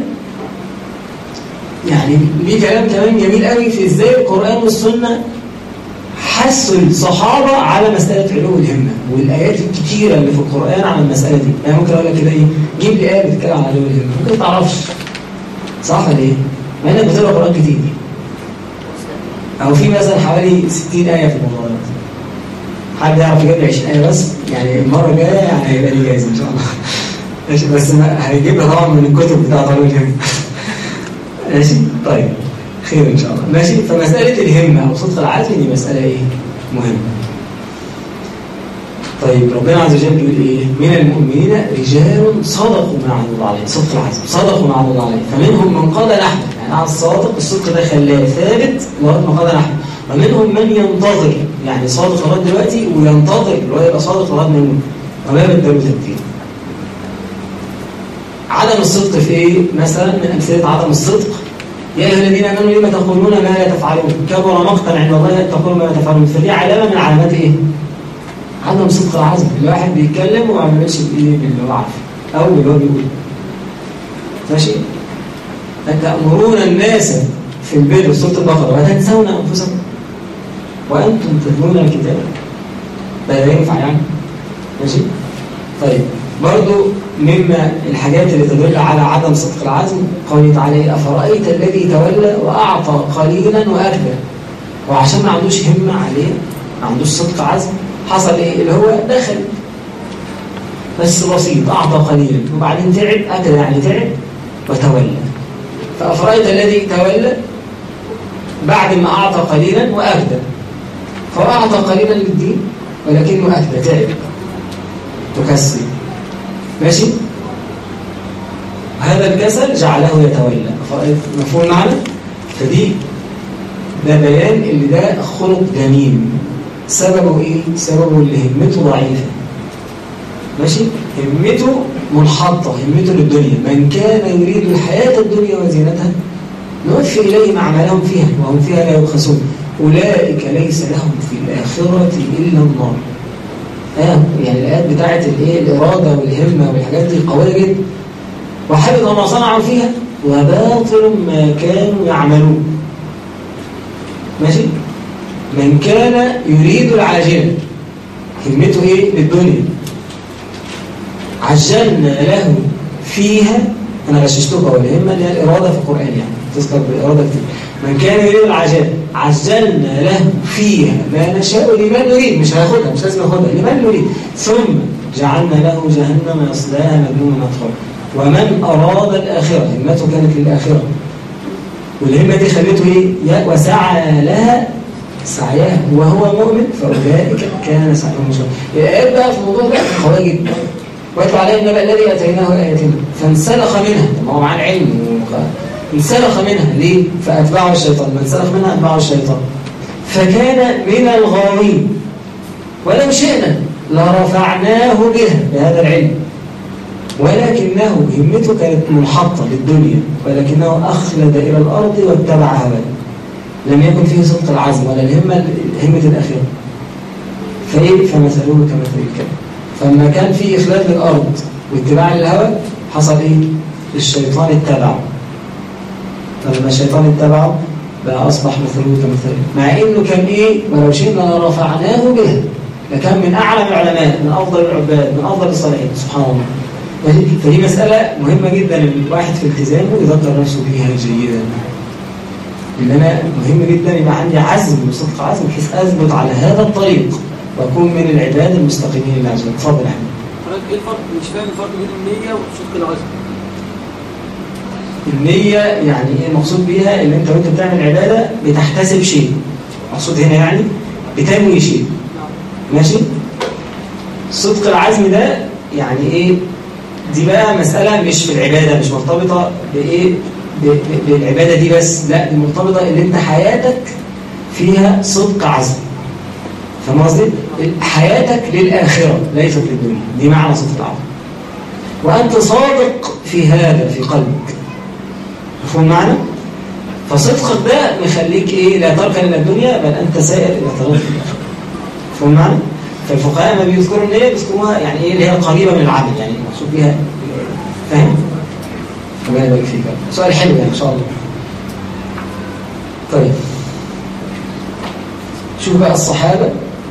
يعني ليه كلام كمان جميل قوي في ازاي القرآن والسنة حثوا الصحابة على مسألة علو الهمة والآيات الكتيرة اللي في القرآن عن المسألة دي يعني ممكن أقول لك كده إيه جيب لي آية بتتكلم عن علو الهمة ممكن ما تعرفش صح ولا إيه؟ مع إنك بتقرا قرآن كتير أو في مثلا حوالي 60 آية في الموضوع ده حد يعرف يجيب لي 20 آية بس يعني المرة الجاية يعني هيبقى لي جايزة إن شاء الله ماشي بس هيجيب لي طبعا من الكتب بتاعت علو الهمة ماشي طيب خير إن شاء الله ماشي فمسألة الهمة أو صدق العزم دي مسألة إيه مهمة طيب ربنا عز وجل بيقول إيه من المؤمنين رجال صدقوا ما عهدوا الله عليه صدق العزم صدقوا ما عهدوا الله عليه فمنهم من قضى نحبه يعني على الصادق الصدق ده خلاه ثابت لغايه ما قضى نحبه ومنهم من ينتظر يعني صادق لغايه دلوقتي وينتظر اللي هو يبقى صادق لغايه ما يموت وما بدلوا تبديل عدم الصدق في ايه مثلا من امثله عدم الصدق يا ايها الذين امنوا لما تقولون ما لا تفعلون كبر مقتا عند الله ان تقولوا ما لا تفعلون فدي علامه من علامات ايه عدم صدق العزم الواحد بيتكلم وما بيعملش بايه باللي هو عارفه او باللي هو بيقوله ماشي أتأمرون الناس في البر سورة البقرة وتنسون أنفسكم وأنتم تتلون الكتاب ده ينفع يعني ماشي طيب برضو مما الحاجات اللي تدل على عدم صدق العزم قوله تعالى أفرأيت الذي تولى وأعطى قليلا وأكدى وعشان ما عندوش همة عليه ما عندوش صدق عزم حصل إيه اللي هو دخل بس بسيط أعطى قليلا وبعدين تعب أكد يعني تعب وتولى فأفرأيت الذي تولى بعد ما أعطى قليلا وأكدى فأعطى قليلا للدين ولكنه أكدى تعب تكسر ماشي هذا الكسل جعله يتولى مفهوم معنا فدي ده بيان اللي ده خلق جميل سببه ايه سببه اللي همته ضعيفه ماشي همته منحطه همته للدنيا من كان يريد الحياه الدنيا وزينتها نوفي اليهم اعمالهم فيها وهم فيها لا يبخسون اولئك ليس لهم في الاخره الا النار آه يعني الآيات بتاعت الايه الإرادة والهمة والحاجات دي قوية جدا وحبط ما صنعوا فيها وباطل ما كانوا يعملون ماشي من كان يريد العاجلة همته ايه للدنيا عجلنا له فيها انا غششتكم والهمة اللي هي الإرادة في القرآن يعني تذكر بالإرادة كتير من كان يريد العجلة عجلنا له فيها ما نشاء لمن نريد مش هياخدها مش لازم ياخدها لمن نريد ثم جعلنا له جهنم يصلاها مذموما مدحورا ومن أراد الآخرة همته كانت للآخرة والهمة دي خليته إيه وسعى لها سعيها وهو مؤمن فأولئك كان سعيهم مشكورا الآيات بقى في الموضوع ده قوية جدا واتلو عليه النبأ الذي أتيناه آياتنا فانسلخ منها ما هو مع العلم انسلخ منها ليه؟ فأتبعه الشيطان من سلخ منها أتبعه الشيطان فكان من الغاوين ولو شئنا لرفعناه بها بهذا العلم ولكنه همته كانت منحطة للدنيا ولكنه أخلد إلى الأرض واتبع هواه لم يكن فيه صدق العزم ولا الهمة همة الأخيرة فإيه فمثله كمثل الكلب فلما كان في إخلاد للأرض واتباع للهوى حصل إيه الشيطان اتبعه فلما الشيطان اتبعه بقى أصبح مثله كمثله مع إنه كان إيه ولو شئنا لرفعناه بها لكان من أعلم العلماء من أفضل العباد من أفضل الصالحين سبحان الله ماشي؟ فدي مسألة مهمة جدا إن الواحد في التزامه يذكر نفسه بيها جيدا إن أنا مهم جدا يبقى عندي عزم وصدق عزم بحيث أثبت على هذا الطريق وأكون من العباد المستقيمين لله عز وجل اتفضل يا حبيبي حضرتك ايه الفرق مش فاهم الفرق بين النية وصدق العزم النية يعني ايه المقصود بيها ان انت وانت بتعمل عبادة بتحتسب شيء مقصود هنا يعني بتنوي شيء ماشي صدق العزم ده يعني ايه دي بقى مسألة مش في العبادة مش مرتبطة بايه ب- ب- بالعبادة دي بس لا دي مرتبطة ان انت حياتك فيها صدق عزم فاهم قصدي؟ حياتك للآخرة ليست للدنيا دي معنى صدق العزم وأنت صادق في هذا في قلبك مفهوم معنى؟ فصدقك ده مخليك ايه لا تركن الى الدنيا بل انت سائر الى طريق الاخره مفهوم معنى؟ فالفقهاء ما بيذكروا النية بيذكروها يعني ايه اللي هي قريبه من العمل يعني المقصود بيها فاهم؟ ربنا يبارك فيك سؤال حلو يعني ان شاء الله طيب شوف بقى الصحابه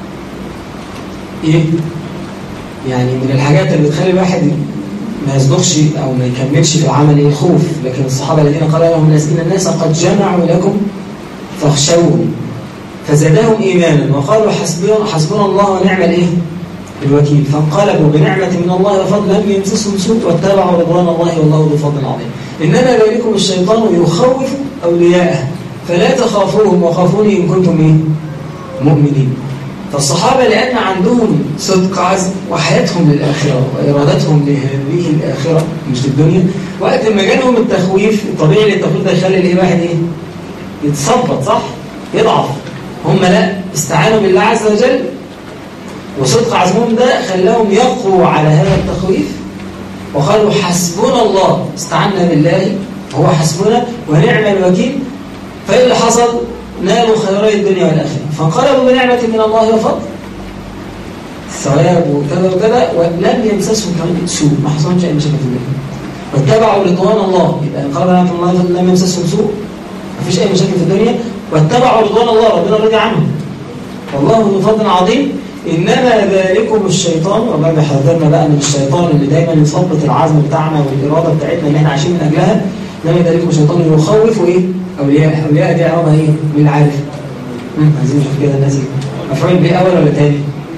ايه يعني من الحاجات اللي بتخلي الواحد ما يصدقش او ما يكملش في العمل ايه الخوف لكن الصحابه الذين قال لهم الناس ان الناس قد جمعوا لكم فاخشوهم فزادهم ايمانا وقالوا حسبنا حسبنا الله ونعم الايه الوكيل فانقلبوا بنعمه من الله وفضل لم يمسسهم سوء واتبعوا رضوان الله والله ذو فضل عظيم انما ذلكم الشيطان يخوف اولياءه فلا تخافوهم وخافوني ان كنتم ايه مؤمنين فالصحابة لأن عندهم صدق عزم وحياتهم للآخرة وإرادتهم لهذه الآخرة مش للدنيا وقت ما جالهم التخويف الطبيعي للتخويف ده يخلي الإيه واحد إيه؟ يتصبط صح؟ يضعف هم لا استعانوا بالله عز وجل وصدق عزمهم ده خلاهم يقوا على هذا التخويف وقالوا حسبنا الله استعنا بالله هو حسبنا ونعم الوكيل فإيه اللي حصل؟ نالوا خيري الدنيا والآخرة فانقلبوا بنعمة من الله وفضل ثواب وكذا وكذا ولم يمسسهم كمان سوء ما حصلش أي مشاكل في الدنيا واتبعوا رضوان الله يبقى انقلب نعمة الله وفضل لم يمسسهم سوء ما فيش أي مشاكل في الدنيا واتبعوا رضوان الله ربنا رضي عنهم والله ذو فضل عظيم إنما ذلكم الشيطان وما بيحذرنا بقى من الشيطان اللي دايما يثبط العزم بتاعنا والإرادة بتاعتنا اللي احنا عايشين من أجلها إنما ذلكم الشيطان يخوف إيه؟ أولياء أولياء دي عرضها إيه؟ مين عارف؟ مم، عايزين نشوف كده الناس إيه؟ مفعول بإيه أول ولا تاني؟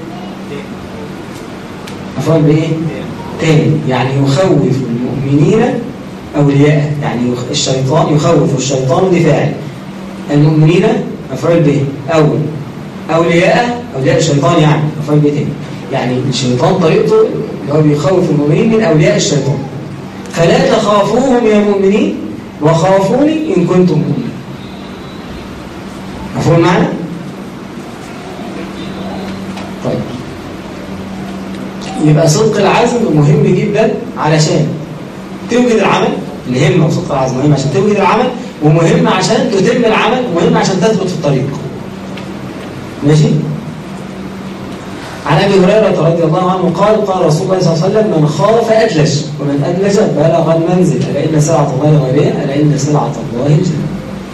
مفعول بإيه؟ تاني يعني يخوف المؤمنين أولياء يعني يخ- الشيطان يخوف الشيطان دفاعي المؤمنين مفعول به أول أولياء أولياء الشيطان يعني مفعول به تاني يعني الشيطان طريقته اللي هو بيخوف المؤمنين من أولياء الشيطان فلا تخافوهم يا مؤمنين وخافوني إن كنتم مؤمنين مفهوم معنا؟ طيب يبقى صدق العزم مهم جدا علشان توجد العمل الهمة وصدق العزم مهم عشان توجد العمل ومهم عشان تتم العمل ومهم عشان تثبت في الطريق ماشي؟ عن ابي هريره رضي الله عنه قال قال رسول الله صلى الله عليه وسلم من خاف ادلج ومن ادلج بلغ المنزل الا ان سلعه الله غاليه الا ان سلعه الله الجنه.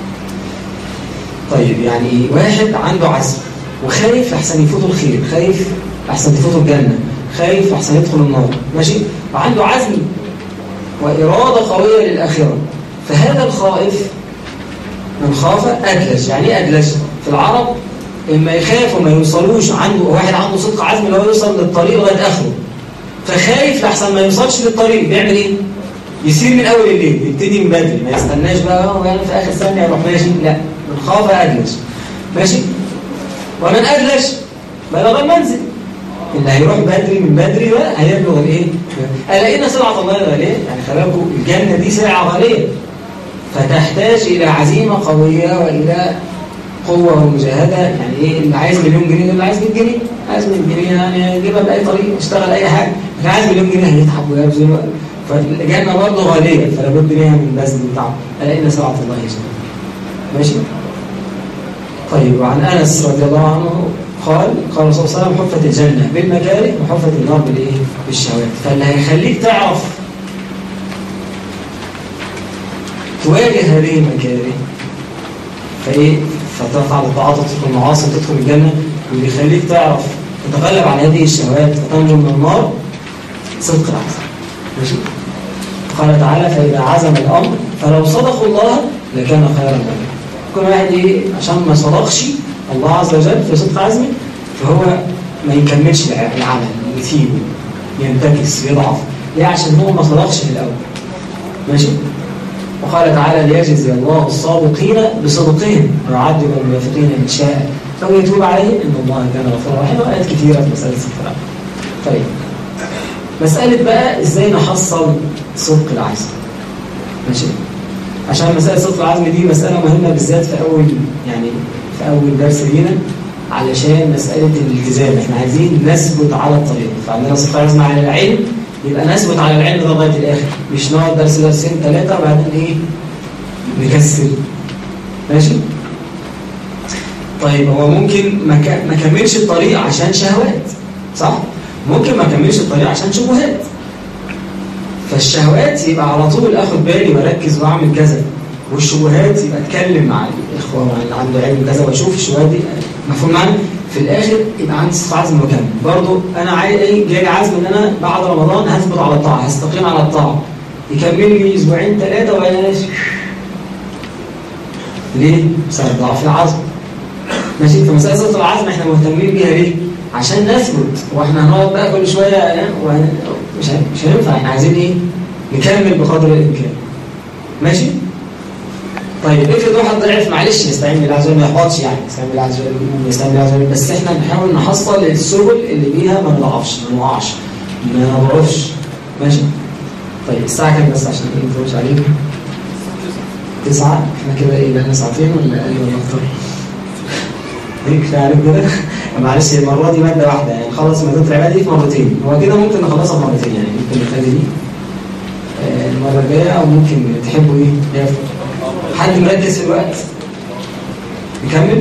طيب يعني واحد عنده عزم وخايف احسن يفوته الخير خايف احسن تفوته الجنه خايف احسن يدخل النار ماشي وعنده عزم واراده قويه للاخره فهذا الخائف من خاف ادلج يعني ايه ادلج في العرب اما يخاف وما يوصلوش عنده واحد عنده صدق عزم اللي هو يوصل للطريق لغايه اخره فخايف لحسن ما يوصلش للطريق بيعمل ايه يسير من اول الليل يبتدي من بدري ما يستناش بقى هو يعني في اخر ثانيه يروح ماشي لا من خاف ادلج ماشي ومن ادلج بلغ المنزل اللي هيروح بدري من بدري بقى هيبلغ الايه الا ان سلعه الله غاليه يعني خلي بالكم الجنه دي سلعه غاليه فتحتاج الى عزيمه قويه والى قوة ومجاهدة يعني ايه اللي عايز مليون جنيه اللي عايز 100 جنيه عايز 100 جنيه يعني يجيبها بأي طريقة يشتغل أي حاجة اللي عايز مليون جنيه هيتعب ويبذل فالجنة برضه غالية فلا بد ليها من بذل وتعب ألا إن سلعة الله يجزي ماشي طيب وعن أنس رضي الله عنه قال قال الرسول صلى الله عليه وسلم حفت الجنة بالمكاره وحفت النار بالإيه؟ بالشهوات فاللي هيخليك تعرف تواجه هذه المكاره فايه فترفع الطاعات وتدخل المعاصي وتدخل الجنه واللي يخليك تعرف تتغلب على هذه الشهوات وتنجو من النار صدق العزم ماشي قال تعالى فإذا عزم الأمر فلو صدقوا الله لكان خيرا لهم كل واحد ايه عشان ما صدقش الله عز وجل في صدق عزمه فهو ما يكملش الع- العمل يسيبه ينتكس يضعف ليه عشان هو ما صدقش في الأول ماشي وقال تعالى ليجزي الله الصادقين بصدقهم ويعذب المنافقين ان شاء او يتوب عليهم ان الله كان غفورا رحيما وايات كثيره في مساله الصدق طيب مساله بقى ازاي نحصل صدق العزم ماشي عشان مساله صدق العزم دي مساله مهمه بالذات في اول يعني في اول درس لينا علشان مساله الالتزام احنا عايزين نثبت على الطريق فعندنا صدق العزم على العلم يبقى نثبت على العلم ده لغايه الاخر مش نقعد درس درسين ثلاثه وبعدين ايه نكسل ماشي طيب هو ممكن ما ك- ما كملش الطريق عشان شهوات صح ممكن ما كملش الطريق عشان شبهات فالشهوات يبقى على طول اخد بالي واركز واعمل كذا والشبهات يبقى اتكلم مع الاخوه مع اللي عنده علم كذا واشوف الشبهات دي مفهوم معنى في الاخر يبقى عندي صدق عزم وكمل برضه انا عايز ايه جاي عزم ان انا بعد رمضان هثبت على الطاعه هستقيم على الطاعه يكمل لي اسبوعين ثلاثه وبعدين أنا ليه؟ بسبب ضعف العزم ماشي فمسألة صدق العزم احنا مهتمين بيها ليه؟ عشان نثبت واحنا هنقعد بقى كل شوية اه، وهن- مش هن- مش هينفع احنا عايزين ايه؟ نكمل بقدر الامكان ماشي؟ طيب افرض واحد ضعف معلش يستعين بالله عز وجل ما يحبطش يعني يستعين بالله عز وجل يستعين بالله عز وجل بس احنا بنحاول نحصل السبل اللي بيها ما نضعفش ما نوقعش ما نضعفش ماشي؟ طيب الساعة كام بس عشان ايه ما نطولش عليكم؟ تسعة احنا كده ايه بقى ساعتين ولا اقل ولا اكتر؟ هيك كفايه عليك كده معلش هي المره دي ماده واحده يعني نخلص ماده العباده دي في مرتين هو كده ممكن نخلصها في مرتين يعني ممكن نخلي دي آه، المره الجايه او ممكن تحبوا ايه؟ إيه؟ حد مركز في الوقت؟ نكمل؟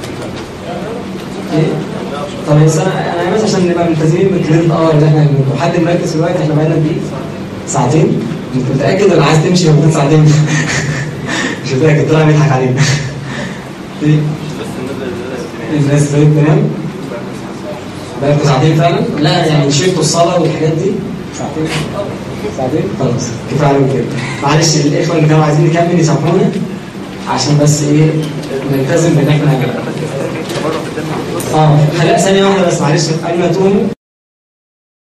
ايه؟ طب بس انا انا بس عشان نبقى ملتزمين بالكريدت اور اللي احنا بنقوله حد مركز في الوقت احنا بقالنا دي ساعتين؟ انت متاكد ولا عايز تمشي لمده ساعتين؟ مش متاكد طلع بيضحك علينا ايه؟ الناس بقت تنام بقى ساعتين فعلا لا يعني شلتوا الصلاه والحاجات دي ساعتين ساعتين خلاص كفايه عليهم كده معلش الاخوه اللي كانوا عايزين نكمل يسامحونا عشان بس ايه نلتزم بان احنا اه خليها ثانيه واحده بس معلش قبل ما تقوموا